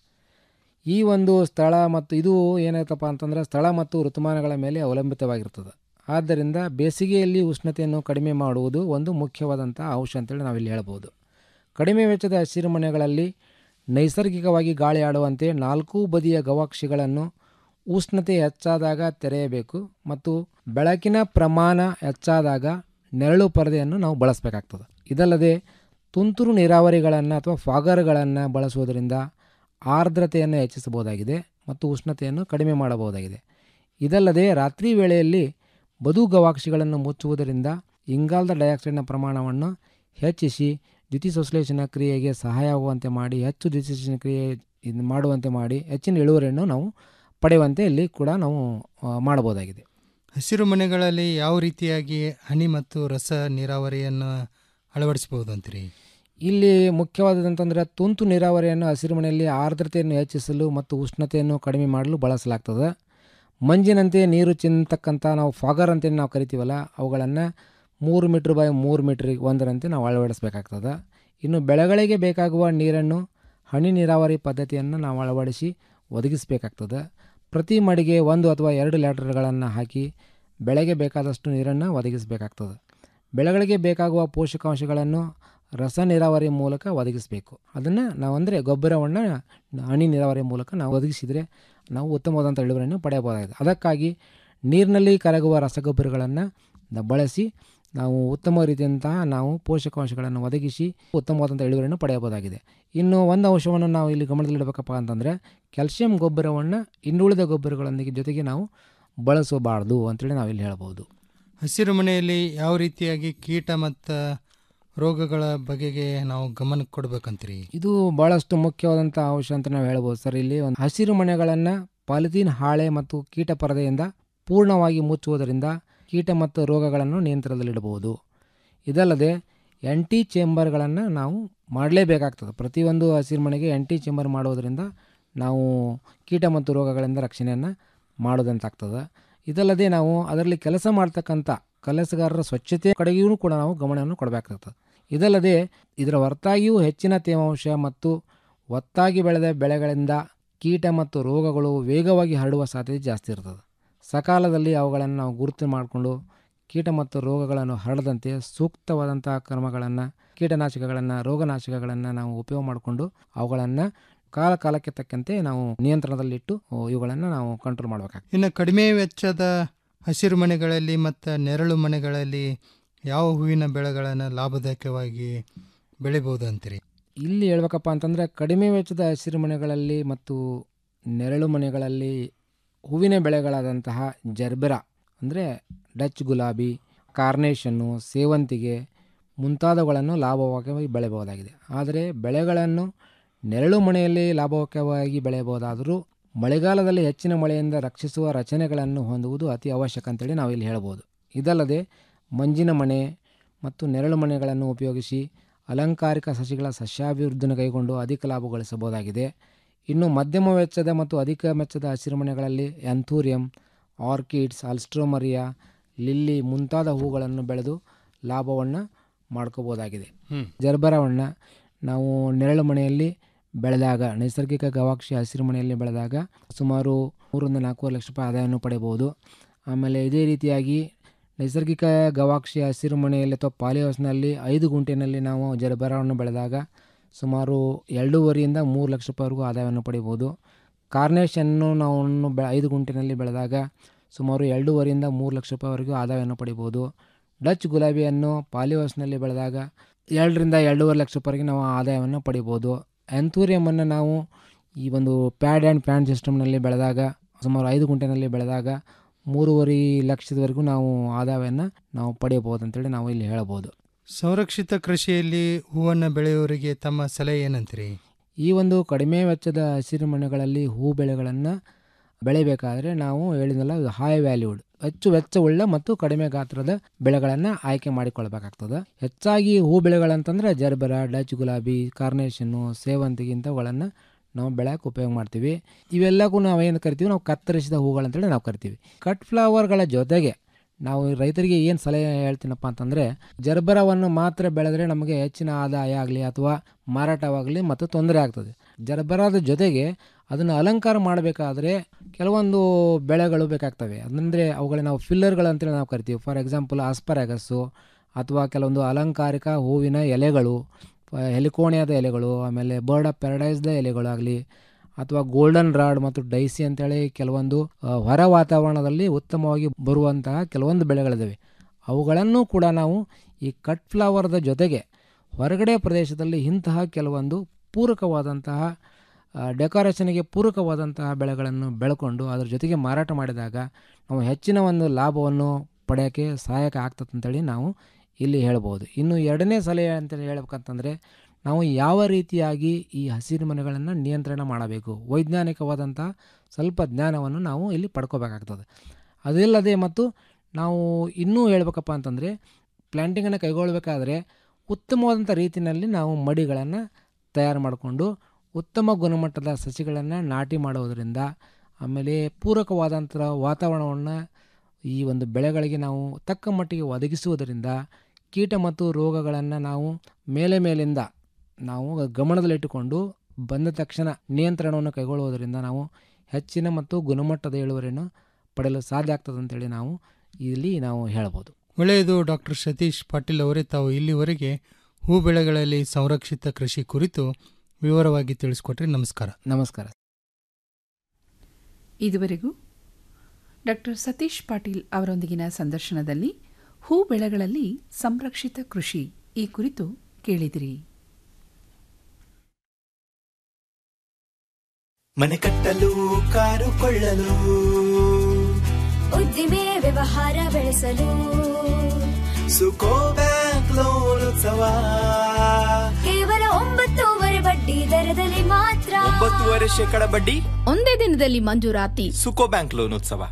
ಈ ಒಂದು ಸ್ಥಳ ಮತ್ತು ಇದು ಏನಾಯ್ತಪ್ಪ ಅಂತಂದ್ರೆ ಸ್ಥಳ ಮತ್ತು ಋತುಮಾನಗಳ ಮೇಲೆ ಅವಲಂಬಿತವಾಗಿರ್ತದೆ ಆದ್ದರಿಂದ ಬೇಸಿಗೆಯಲ್ಲಿ ಉಷ್ಣತೆಯನ್ನು ಕಡಿಮೆ ಮಾಡುವುದು ಒಂದು ಮುಖ್ಯವಾದಂಥ ಅಂಶ ಅಂತೇಳಿ ನಾವಿಲ್ಲಿ ಹೇಳ್ಬೋದು ಕಡಿಮೆ ವೆಚ್ಚದ ಹಸಿರುಮನೆಗಳಲ್ಲಿ ನೈಸರ್ಗಿಕವಾಗಿ ಗಾಳಿ ಆಡುವಂತೆ ನಾಲ್ಕೂ ಬದಿಯ ಗವಾಕ್ಷಿಗಳನ್ನು ಉಷ್ಣತೆ ಹೆಚ್ಚಾದಾಗ ತೆರೆಯಬೇಕು ಮತ್ತು ಬೆಳಕಿನ ಪ್ರಮಾಣ ಹೆಚ್ಚಾದಾಗ ನೆರಳು ಪರದೆಯನ್ನು ನಾವು ಬಳಸಬೇಕಾಗ್ತದೆ ಇದಲ್ಲದೆ ತುಂತುರು ನೀರಾವರಿಗಳನ್ನು ಅಥವಾ ಫಾಗರ್ಗಳನ್ನು ಬಳಸುವುದರಿಂದ ಆರ್ದ್ರತೆಯನ್ನು ಹೆಚ್ಚಿಸಬಹುದಾಗಿದೆ ಮತ್ತು ಉಷ್ಣತೆಯನ್ನು ಕಡಿಮೆ ಮಾಡಬಹುದಾಗಿದೆ ಇದಲ್ಲದೆ ರಾತ್ರಿ ವೇಳೆಯಲ್ಲಿ ಬದು ಗವಾಕ್ಷಿಗಳನ್ನು ಮುಚ್ಚುವುದರಿಂದ ಇಂಗಾಲದ ಡೈಆಕ್ಸೈಡ್ನ ಪ್ರಮಾಣವನ್ನು ಹೆಚ್ಚಿಸಿ ದ್ಯುತಿಸಂಶ್ಲೇಷಣ ಕ್ರಿಯೆಗೆ ಸಹಾಯವಾಗುವಂತೆ ಮಾಡಿ ಹೆಚ್ಚು ದ್ಯುತಿಸಂಶ್ಲೇಷಣ ಕ್ರಿಯೆ ಇದು ಮಾಡುವಂತೆ ಮಾಡಿ ಹೆಚ್ಚಿನ ಇಳುವರಿಯನ್ನು ನಾವು ಪಡೆಯುವಂತೆ ಇಲ್ಲಿ ಕೂಡ ನಾವು ಆ, ಮಾಡಬಹುದಾಗಿದೆ ಹಸಿರು ಮನೆಗಳಲ್ಲಿ ಯಾವ ರೀತಿಯಾಗಿ ಹನಿ ಮತ್ತು ರಸ ನೀರಾವರಿಯನ್ನು ಅಳವಡಿಸಬಹುದು ಅಂತೀರಿ ಇಲ್ಲಿ ಮುಖ್ಯವಾದದಂತಂದರೆ ತುಂತು ನೀರಾವರಿಯನ್ನು ಹಸಿರುಮನೆಯಲ್ಲಿ ಆರ್ದ್ರತೆಯನ್ನು ಹೆಚ್ಚಿಸಲು ಮತ್ತು ಉಷ್ಣತೆಯನ್ನು ಕಡಿಮೆ ಮಾಡಲು ಬಳಸಲಾಗ್ತದೆ ಮಂಜಿನಂತೆ ನೀರು ಚಿಂತಕ್ಕಂಥ ನಾವು ಫಾಗರ್ ಅಂತೇಳಿ ನಾವು ಕರಿತೀವಲ್ಲ ಅವುಗಳನ್ನು ಮೂರು ಮೀಟ್ರ್ ಬೈ ಮೂರು ಮೀಟ್ರಿಗೆ ಒಂದರಂತೆ ನಾವು ಅಳವಡಿಸಬೇಕಾಗ್ತದೆ ಇನ್ನು ಬೆಳೆಗಳಿಗೆ ಬೇಕಾಗುವ ನೀರನ್ನು ಹನಿ ನೀರಾವರಿ ಪದ್ಧತಿಯನ್ನು ನಾವು ಅಳವಡಿಸಿ ಒದಗಿಸಬೇಕಾಗ್ತದೆ ಪ್ರತಿ ಮಡಿಗೆ ಒಂದು ಅಥವಾ ಎರಡು ಲೀಟರ್ಗಳನ್ನು ಹಾಕಿ ಬೆಳೆಗೆ ಬೇಕಾದಷ್ಟು ನೀರನ್ನು ಒದಗಿಸಬೇಕಾಗ್ತದೆ ಬೆಳೆಗಳಿಗೆ ಬೇಕಾಗುವ ಪೋಷಕಾಂಶಗಳನ್ನು ರಸ ನೀರಾವರಿ ಮೂಲಕ ಒದಗಿಸಬೇಕು ಅದನ್ನು ನಾವು ಅಂದರೆ ಗೊಬ್ಬರವನ್ನು ಹನಿ ನೀರಾವರಿ ಮೂಲಕ ನಾವು ಒದಗಿಸಿದರೆ ನಾವು ಉತ್ತಮವಾದಂಥ ಇಳುವರಿಯನ್ನು ಪಡೆಯಬಹುದಾಗಿದೆ ಅದಕ್ಕಾಗಿ ನೀರಿನಲ್ಲಿ ಕರಗುವ ರಸಗೊಬ್ಬರಗಳನ್ನು ನ- ಬಳಸಿ ನಾವು ಉತ್ತಮ ರೀತಿಯಂತಹ ನಾವು ಪೋಷಕಾಂಶಗಳನ್ನು ಒದಗಿಸಿ ಉತ್ತಮವಾದಂಥ ಇಳುವರಿಯನ್ನು ಪಡೆಯಬಹುದಾಗಿದೆ ಇನ್ನು ಒಂದು ಅಂಶವನ್ನು ನಾವು ಇಲ್ಲಿ ಗಮನದಲ್ಲಿಡಬೇಕಪ್ಪ ಅಂತಂದರೆ ಕ್ಯಾಲ್ಸಿಯಂ ಗೊಬ್ಬರವನ್ನು ಇನ್ನುಳಿದ ಗೊಬ್ಬರಗಳೊಂದಿಗೆ ಜೊತೆಗೆ ನಾವು ಬಳಸಬಾರ್ದು ಅಂತೇಳಿ ನಾವು ಇಲ್ಲಿ ಹೇಳ್ಬೋದು ಹಸಿರು ಮನೆಯಲ್ಲಿ ಯಾವ ರೀತಿಯಾಗಿ ಕೀಟ ಮತ್ತು ರೋಗಗಳ ಬಗೆಗೆ ನಾವು ಗಮನ ಕೊಡ್ಬೇಕಂತೀರಿ ಇದು ಭಾಳಷ್ಟು ಮುಖ್ಯವಾದಂಥ ಅಂಶ ಅಂತ ನಾವು ಹೇಳ್ಬೋದು ಸರ್ ಇಲ್ಲಿ ಒಂದು ಹಸಿರು ಮನೆಗಳನ್ನು ಪಾಲಿಥೀನ್ ಹಾಳೆ ಮತ್ತು ಕೀಟ ಪರದೆಯಿಂದ ಪೂರ್ಣವಾಗಿ ಮುಚ್ಚುವುದರಿಂದ ಕೀಟ ಮತ್ತು ರೋಗಗಳನ್ನು ನಿಯಂತ್ರಣದಲ್ಲಿಡಬಹುದು ಇದಲ್ಲದೆ ಎಂಟಿ ಚೇಂಬರ್ಗಳನ್ನು ನಾವು ಮಾಡಲೇಬೇಕಾಗ್ತದೆ ಪ್ರತಿಯೊಂದು ಹಸಿರು ಮನೆಗೆ ಎಂಟಿ ಚೇಂಬರ್ ಮಾಡೋದರಿಂದ ನಾವು ಕೀಟ ಮತ್ತು ರೋಗಗಳಿಂದ ರಕ್ಷಣೆಯನ್ನು ಮಾಡೋದಂತಾಗ್ತದೆ ಇದಲ್ಲದೆ ನಾವು ಅದರಲ್ಲಿ ಕೆಲಸ ಮಾಡ್ತಕ್ಕಂಥ ಕೆಲಸಗಾರರ ಸ್ವಚ್ಛತೆ ಕಡೆಗೂ ಕೂಡ ನಾವು ಗಮನವನ್ನು ಕೊಡಬೇಕಾಗ್ತದೆ ಇದಲ್ಲದೆ ಇದರ ಹೊರತಾಗಿಯೂ ಹೆಚ್ಚಿನ ತೇವಾಂಶ ಮತ್ತು ಒತ್ತಾಗಿ ಬೆಳೆದ ಬೆಳೆಗಳಿಂದ ಕೀಟ ಮತ್ತು ರೋಗಗಳು ವೇಗವಾಗಿ ಹರಡುವ ಸಾಧ್ಯತೆ ಜಾಸ್ತಿ ಇರ್ತದೆ ಸಕಾಲದಲ್ಲಿ ಅವುಗಳನ್ನು ನಾವು ಗುರುತು ಮಾಡಿಕೊಂಡು ಕೀಟ ಮತ್ತು ರೋಗಗಳನ್ನು ಹರಡದಂತೆ ಸೂಕ್ತವಾದಂಥ ಕ್ರಮಗಳನ್ನು ಕೀಟನಾಶಕಗಳನ್ನು ರೋಗನಾಶಕಗಳನ್ನು ನಾವು ಉಪಯೋಗ ಮಾಡಿಕೊಂಡು ಅವುಗಳನ್ನು ಕಾಲ ಕಾಲಕ್ಕೆ ತಕ್ಕಂತೆ ನಾವು ನಿಯಂತ್ರಣದಲ್ಲಿಟ್ಟು ಇವುಗಳನ್ನು ನಾವು ಕಂಟ್ರೋಲ್ ಮಾಡಬೇಕಾಗ್ತದೆ ಇನ್ನು ಕಡಿಮೆ ವೆಚ್ಚದ ಹಸಿರು ಮನೆಗಳಲ್ಲಿ ಮತ್ತು ನೆರಳು ಮನೆಗಳಲ್ಲಿ ಯಾವ ಹೂವಿನ ಬೆಳೆಗಳನ್ನು ಲಾಭದಾಯಕವಾಗಿ ಬೆಳಿಬೋದು ಅಂತೀರಿ ಇಲ್ಲಿ ಹೇಳ್ಬೇಕಪ್ಪ ಅಂತಂದರೆ ಕಡಿಮೆ ವೆಚ್ಚದ ಹಸಿರು ಮನೆಗಳಲ್ಲಿ ಮತ್ತು ನೆರಳು ಮನೆಗಳಲ್ಲಿ ಹೂವಿನ ಬೆಳೆಗಳಾದಂತಹ ಜರ್ಬೆರಾ ಅಂದರೆ ಡಚ್ ಗುಲಾಬಿ ಕಾರ್ನೇಷನ್ನು ಸೇವಂತಿಗೆ ಮುಂತಾದವುಗಳನ್ನು ಲಾಭವಾಗಿ ಬೆಳೆಯಬಹುದಾಗಿದೆ ಆದರೆ ಬೆಳೆಗಳನ್ನು ನೆರಳು ಮನೆಯಲ್ಲಿ ಲಾಭಕವಾಗಿ ಬೆಳೆಯಬಹುದಾದರೂ ಮಳೆಗಾಲದಲ್ಲಿ ಹೆಚ್ಚಿನ ಮಳೆಯಿಂದ ರಕ್ಷಿಸುವ ರಚನೆಗಳನ್ನು ಹೊಂದುವುದು ಅತಿ ಅವಶ್ಯಕ ಅಂತೇಳಿ ನಾವು ಇಲ್ಲಿ ಹೇಳ್ಬೋದು ಇದಲ್ಲದೆ ಮಂಜಿನ ಮನೆ ಮತ್ತು ನೆರಳು ಮನೆಗಳನ್ನು ಉಪಯೋಗಿಸಿ ಅಲಂಕಾರಿಕ ಸಸಿಗಳ ಸಸ್ಯಾಭಿವೃದ್ಧಿಯನ್ನು ಕೈಗೊಂಡು ಅಧಿಕ ಲಾಭ ಗಳಿಸಬಹುದಾಗಿದೆ ಇನ್ನು ಮಧ್ಯಮ ವೆಚ್ಚದ ಮತ್ತು ಅಧಿಕ ವೆಚ್ಚದ ಹಸಿರುಮನೆಗಳಲ್ಲಿ ಆ್ಯಂಥೂರಿಯಂ ಆರ್ಕಿಡ್ಸ್ ಅಲ್ಸ್ಟ್ರೋಮರಿಯಾ ಲಿಲ್ಲಿ ಮುಂತಾದ ಹೂಗಳನ್ನು ಬೆಳೆದು ಲಾಭವನ್ನು ಮಾಡ್ಕೋಬೋದಾಗಿದೆ ಹ್ಮ್. ಜರ್ಬರವನ್ನು ನಾವು ನೆರಳು ಮನೆಯಲ್ಲಿ ಬೆಳೆದಾಗ ನೈಸರ್ಗಿಕ ಗವಾಕ್ಷಿ ಹಸಿರು ಮನೆಯಲ್ಲಿ ಬೆಳೆದಾಗ ಸುಮಾರು ಮೂರರಿಂದ ನಾಲ್ಕೂವರೆ ಲಕ್ಷ ರೂಪಾಯಿ ಆದಾಯವನ್ನು ಪಡೆಯಬಹುದು ಆಮೇಲೆ ಇದೇ ರೀತಿಯಾಗಿ ನೈಸರ್ಗಿಕ ಗವಾಕ್ಷಿ ಹಸಿರು ಮನೆಯಲ್ಲಿ ಅಥವಾ ಪಾಲಿಹೌಸ್ನಲ್ಲಿ ಐದು ಗುಂಟೆನಲ್ಲಿ ನಾವು ಜರಬರವನ್ನು ಬೆಳೆದಾಗ ಸುಮಾರು ಎರಡೂವರೆಯಿಂದ ಮೂರು ಲಕ್ಷ ರೂಪಾಯಿವರೆಗೂ ಆದಾಯವನ್ನು ಪಡಿಬೋದು ಕಾರ್ನೇಷನ್ನು ನಾವು ಬೆ ಐದು ಗುಂಟೆನಲ್ಲಿ ಬೆಳೆದಾಗ ಸುಮಾರು ಎರಡೂವರೆಯಿಂದ ಮೂರು ಲಕ್ಷ ರೂಪಾಯಿವರೆಗೂ ಆದಾಯವನ್ನು ಪಡಿಬೋದು ಡಚ್ ಗುಲಾಬಿಯನ್ನು ಪಾಲಿಹೌಸ್ನಲ್ಲಿ ಬೆಳೆದಾಗ ಎರಡರಿಂದ ಎರಡೂವರೆ ಲಕ್ಷ ರೂಪಾಯಿಗೆ ನಾವು ಆದಾಯವನ್ನು ಪಡಿಬೋದು ಆ್ಯಂಥೂರಿಯಮನ್ನು ನಾವು ಈ ಒಂದು ಪ್ಯಾಡ್ ಆ್ಯಂಡ್ ಪ್ಯಾನ್ ಸಿಸ್ಟಮ್ನಲ್ಲಿ ಬೆಳೆದಾಗ ಸುಮಾರು ಐದು ಗುಂಟೆನಲ್ಲಿ ಬೆಳೆದಾಗ ಮೂರುವರೆ ಲಕ್ಷದವರೆಗೂ ನಾವು ಆದಾಯವನ್ನು ನಾವು ಪಡೆಯಬಹುದು ಅಂತೇಳಿ ನಾವು ಇಲ್ಲಿ ಹೇಳಬಹುದು ಸಂರಕ್ಷಿತ ಕೃಷಿಯಲ್ಲಿ ಹೂವನ್ನು ಬೆಳೆಯುವವರಿಗೆ ತಮ್ಮ ಸಲಹೆ ಏನಂತೀರಿ ಈ ಒಂದು ಕಡಿಮೆ ವೆಚ್ಚದ ಹಸಿರು ಮನೆಗಳಲ್ಲಿ ಹೂ ಬೆಳೆಗಳನ್ನು ಬೆಳಿಬೇಕಾದ್ರೆ ನಾವು ಹೇಳಿದ್ನಲ್ಲ ಹೈ ವ್ಯಾಲ್ಯೂಡ್ ಹೆಚ್ಚು ವೆಚ್ಚವುಳ್ಳ ಮತ್ತು ಕಡಿಮೆ ಗಾತ್ರದ ಬೆಳೆಗಳನ್ನು ಆಯ್ಕೆ ಮಾಡಿಕೊಳ್ಬೇಕಾಗ್ತದೆ ಹೆಚ್ಚಾಗಿ ಹೂ ಬೆಳೆಗಳಂತಂದ್ರೆ ಜರ್ಬರ ಡಚ್ ಗುಲಾಬಿ ಕಾರ್ನೇಷನ್ನು ಸೇವಂತಿಗೆ ಇಂಥವುಗಳನ್ನು ನಾವು ಬೆಳೆಯಕ್ಕೆ ಉಪಯೋಗ ಮಾಡ್ತೀವಿ ಇವೆಲ್ಲಕ್ಕೂ ನಾವು ಏನು ಕರಿತೀವಿ ನಾವು ಕತ್ತರಿಸಿದ ಹೂಗಳಂತೇಳಿ ನಾವು ಕರಿತೀವಿ ಕಟ್ ಫ್ಲವರ್ಗಳ ಜೊತೆಗೆ ನಾವು ರೈತರಿಗೆ ಏನು ಸಲಹೆ ಹೇಳ್ತೀನಪ್ಪ ಅಂತಂದರೆ ಜರ್ಬರವನ್ನು ಮಾತ್ರ ಬೆಳೆದ್ರೆ ನಮಗೆ ಹೆಚ್ಚಿನ ಆದಾಯ ಆಗಲಿ ಅಥವಾ ಮಾರಾಟವಾಗಲಿ ಮತ್ತು ತೊಂದರೆ ಆಗ್ತದೆ ಜರ್ಬರದ ಜೊತೆಗೆ ಅದನ್ನು ಅಲಂಕಾರ ಮಾಡಬೇಕಾದ್ರೆ ಕೆಲವೊಂದು ಬೆಳೆಗಳು ಬೇಕಾಗ್ತವೆ ಅಂದರೆ ಅವುಗಳನ್ನ ನಾವು ಫಿಲ್ಲರ್ಗಳು ಅಂತೇಳಿ ನಾವು ಕರಿತೀವಿ ಫಾರ್ ಎಕ್ಸಾಂಪಲ್ ಆಸ್ಪರಾಗಸ್ಸು ಅಥವಾ ಕೆಲವೊಂದು ಅಲಂಕಾರಿಕ ಹೂವಿನ ಎಲೆಗಳು ಹೆಲಿಕೋಣಿಯಾದ ಎಲೆಗಳು ಆಮೇಲೆ ಬರ್ಡ್ ಆಫ್ ಪ್ಯಾರಡೈಸ್ದ ಎಲೆಗಳಾಗಲಿ ಅಥವಾ ಗೋಲ್ಡನ್ ರಾಡ್ ಮತ್ತು ಡೈಸಿ ಅಂತೇಳಿ ಕೆಲವೊಂದು ಆ, ಹೊರ ವಾತಾವರಣದಲ್ಲಿ ಉತ್ತಮವಾಗಿ ಬರುವಂತಹ ಕೆಲವೊಂದು ಬೆಳೆಗಳಿದ್ದಾವೆ ಅವುಗಳನ್ನು ಕೂಡ ನಾವು ಈ ಕಟ್ ಫ್ಲವರ್ದ ಜೊತೆಗೆ ಹೊರಗಡೆ ಪ್ರದೇಶದಲ್ಲಿ ಇಂತಹ ಕೆಲವೊಂದು ಪೂರಕವಾದಂತಹ ಆ, ಡೆಕೋರೇಷನ್ಗೆ ಪೂರಕವಾದಂತಹ ಬೆಳೆಗಳನ್ನು ಬೆಳ್ಕೊಂಡು ಅದ್ರ ಜೊತೆಗೆ ಮಾರಾಟ ಮಾಡಿದಾಗ ನಾವು ಹೆಚ್ಚಿನ ಒಂದು ಲಾಭವನ್ನು ಪಡೆಯೋಕ್ಕೆ ಸಹಾಯಕ ಆಗ್ತದೆ ಅಂತೇಳಿ ನಾವು ಇಲ್ಲಿ ಹೇಳ್ಬೋದು ಇನ್ನು ಎರಡನೇ ಸಲಹೆ ಅಂತೇಳಿ ಹೇಳ್ಬೇಕಂತಂದರೆ ನಾವು ಯಾವ ರೀತಿಯಾಗಿ ಈ ಹಸಿರು ಮನೆಗಳನ್ನು ನಿಯಂತ್ರಣ ಮಾಡಬೇಕು ವೈಜ್ಞಾನಿಕವಾದಂಥ ಸ್ವಲ್ಪ ಜ್ಞಾನವನ್ನು ನಾವು ಇಲ್ಲಿ ಪಡ್ಕೋಬೇಕಾಗ್ತದೆ ಅದಿಲ್ಲದೆ ಮತ್ತು ನಾವು ಇನ್ನೂ ಹೇಳ್ಬೇಕಪ್ಪ ಅಂತಂದರೆ ಪ್ಲ್ಯಾಂಟಿಂಗನ್ನು ಕೈಗೊಳ್ಳಬೇಕಾದ್ರೆ ಉತ್ತಮವಾದಂಥ ರೀತಿಯಲ್ಲಿ ನಾವು ಮಡಿಗಳನ್ನು ತಯಾರು ಮಾಡಿಕೊಂಡು ಉತ್ತಮ ಗುಣಮಟ್ಟದ ಸಸಿಗಳನ್ನು ನಾಟಿ ಮಾಡೋದರಿಂದ ಆಮೇಲೆ ಪೂರಕವಾದಂಥ ವಾತಾವರಣವನ್ನು ಈ ಒಂದು ಬೆಳೆಗಳಿಗೆ ನಾವು ತಕ್ಕ ಮಟ್ಟಿಗೆ ಒದಗಿಸುವುದರಿಂದ ಕೀಟ ಮತ್ತು ರೋಗಗಳನ್ನು ನಾವು ಮೇಲೆ ಮೇಲಿಂದ ನಾವು ಗಮನದಲ್ಲಿಟ್ಟುಕೊಂಡು ಬಂದ ತಕ್ಷಣ ನಿಯಂತ್ರಣವನ್ನು ಕೈಗೊಳ್ಳುವುದರಿಂದ ನಾವು ಹೆಚ್ಚಿನ ಮತ್ತು ಗುಣಮಟ್ಟದ ಇಳುವರಿಯನ್ನು ಪಡೆಯಲು ಸಾಧ್ಯ ಆಗ್ತದೆ ಅಂತೇಳಿ ನಾವು ಇಲ್ಲಿ ನಾವು ಹೇಳ್ಬೋದು ಒಳ್ಳೆಯದು ಡಾಕ್ಟರ್ ಸತೀಶ್ ಪಾಟೀಲ್ ಅವರೇ ತಾವು ಇಲ್ಲಿವರೆಗೆ ಹೂ ಬೆಳೆಗಳಲ್ಲಿ ಸಂರಕ್ಷಿತ ಕೃಷಿ ಕುರಿತು ವಿವರವಾಗಿ ತಿಳಿಸ್ಕೊಟ್ರಿ ನಮಸ್ಕಾರ ನಮಸ್ಕಾರ ಇದುವರೆಗೂ ಡಾಕ್ಟರ್ ಸತೀಶ್ ಪಾಟೀಲ್ ಅವರೊಂದಿಗಿನ ಸಂದರ್ಶನದಲ್ಲಿ ಹೂ ಬೆಳೆಗಳಲ್ಲಿ ಸಂರಕ್ಷಿತ ಕೃಷಿ ಈ ಕುರಿತು ಕೇಳಿದಿರಿ ಮನೆ ಕಟ್ಟಲು ಕಾರು ಕೊಳ್ಳಲು ಉದ್ದಿಮೆ ವ್ಯವಹಾರ ಬೆಳೆಸಲು ಸುಕೋ ಬ್ಯಾಂಕ್ ಲೋನ್ ಉತ್ಸವ ಕೇವಲ ಒಂಬತ್ತೂವರೆ ಬಡ್ಡಿ ದರದಲ್ಲಿ ಮಾತ್ರ ಒಂಬತ್ತುವರೆ ಶೇಕಡ ಬಡ್ಡಿ ಒಂದೇ ದಿನದಲ್ಲಿ ಮಂಜೂರಾತಿ ಸುಕೋ ಬ್ಯಾಂಕ್ ಲೋನ್ ಉತ್ಸವ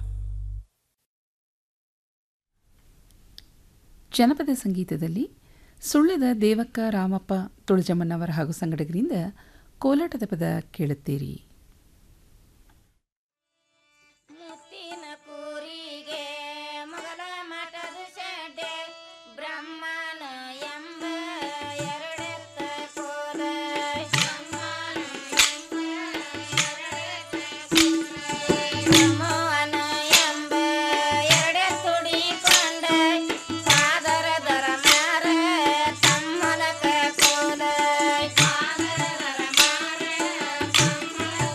ಜನಪದ ಸಂಗೀತದಲ್ಲಿ ಸುಳ್ಯದ ದೇವಕ್ಕ ರಾಮಪ್ಪ ತುಳಜಮ್ಮನವರ ಹಾಗೂ ಸಂಗಡಗರಿಂದ ಕೋಲಾಟದ ಪದ ಕೇಳುತ್ತೀರಿ ಬ್ರಹ್ಮನ ಎಂಬ ಎರಡೆತ್ತ ಕೋಲ ಬ್ರಹ್ಮನ ಎಂಬ ಎರಡೆ ತುಡಿಕೊಂಡ ಸಾದರ ದರ ಮಾರ ತಮ್ಮಲಕ ಕೋಲ ಸಾದರ ದರ ಮಾರ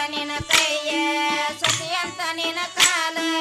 ನಿನ್ನ ಕೈಯ ಸೊಸೆಯಂತ ನಿನ್ನ ಕಾಲ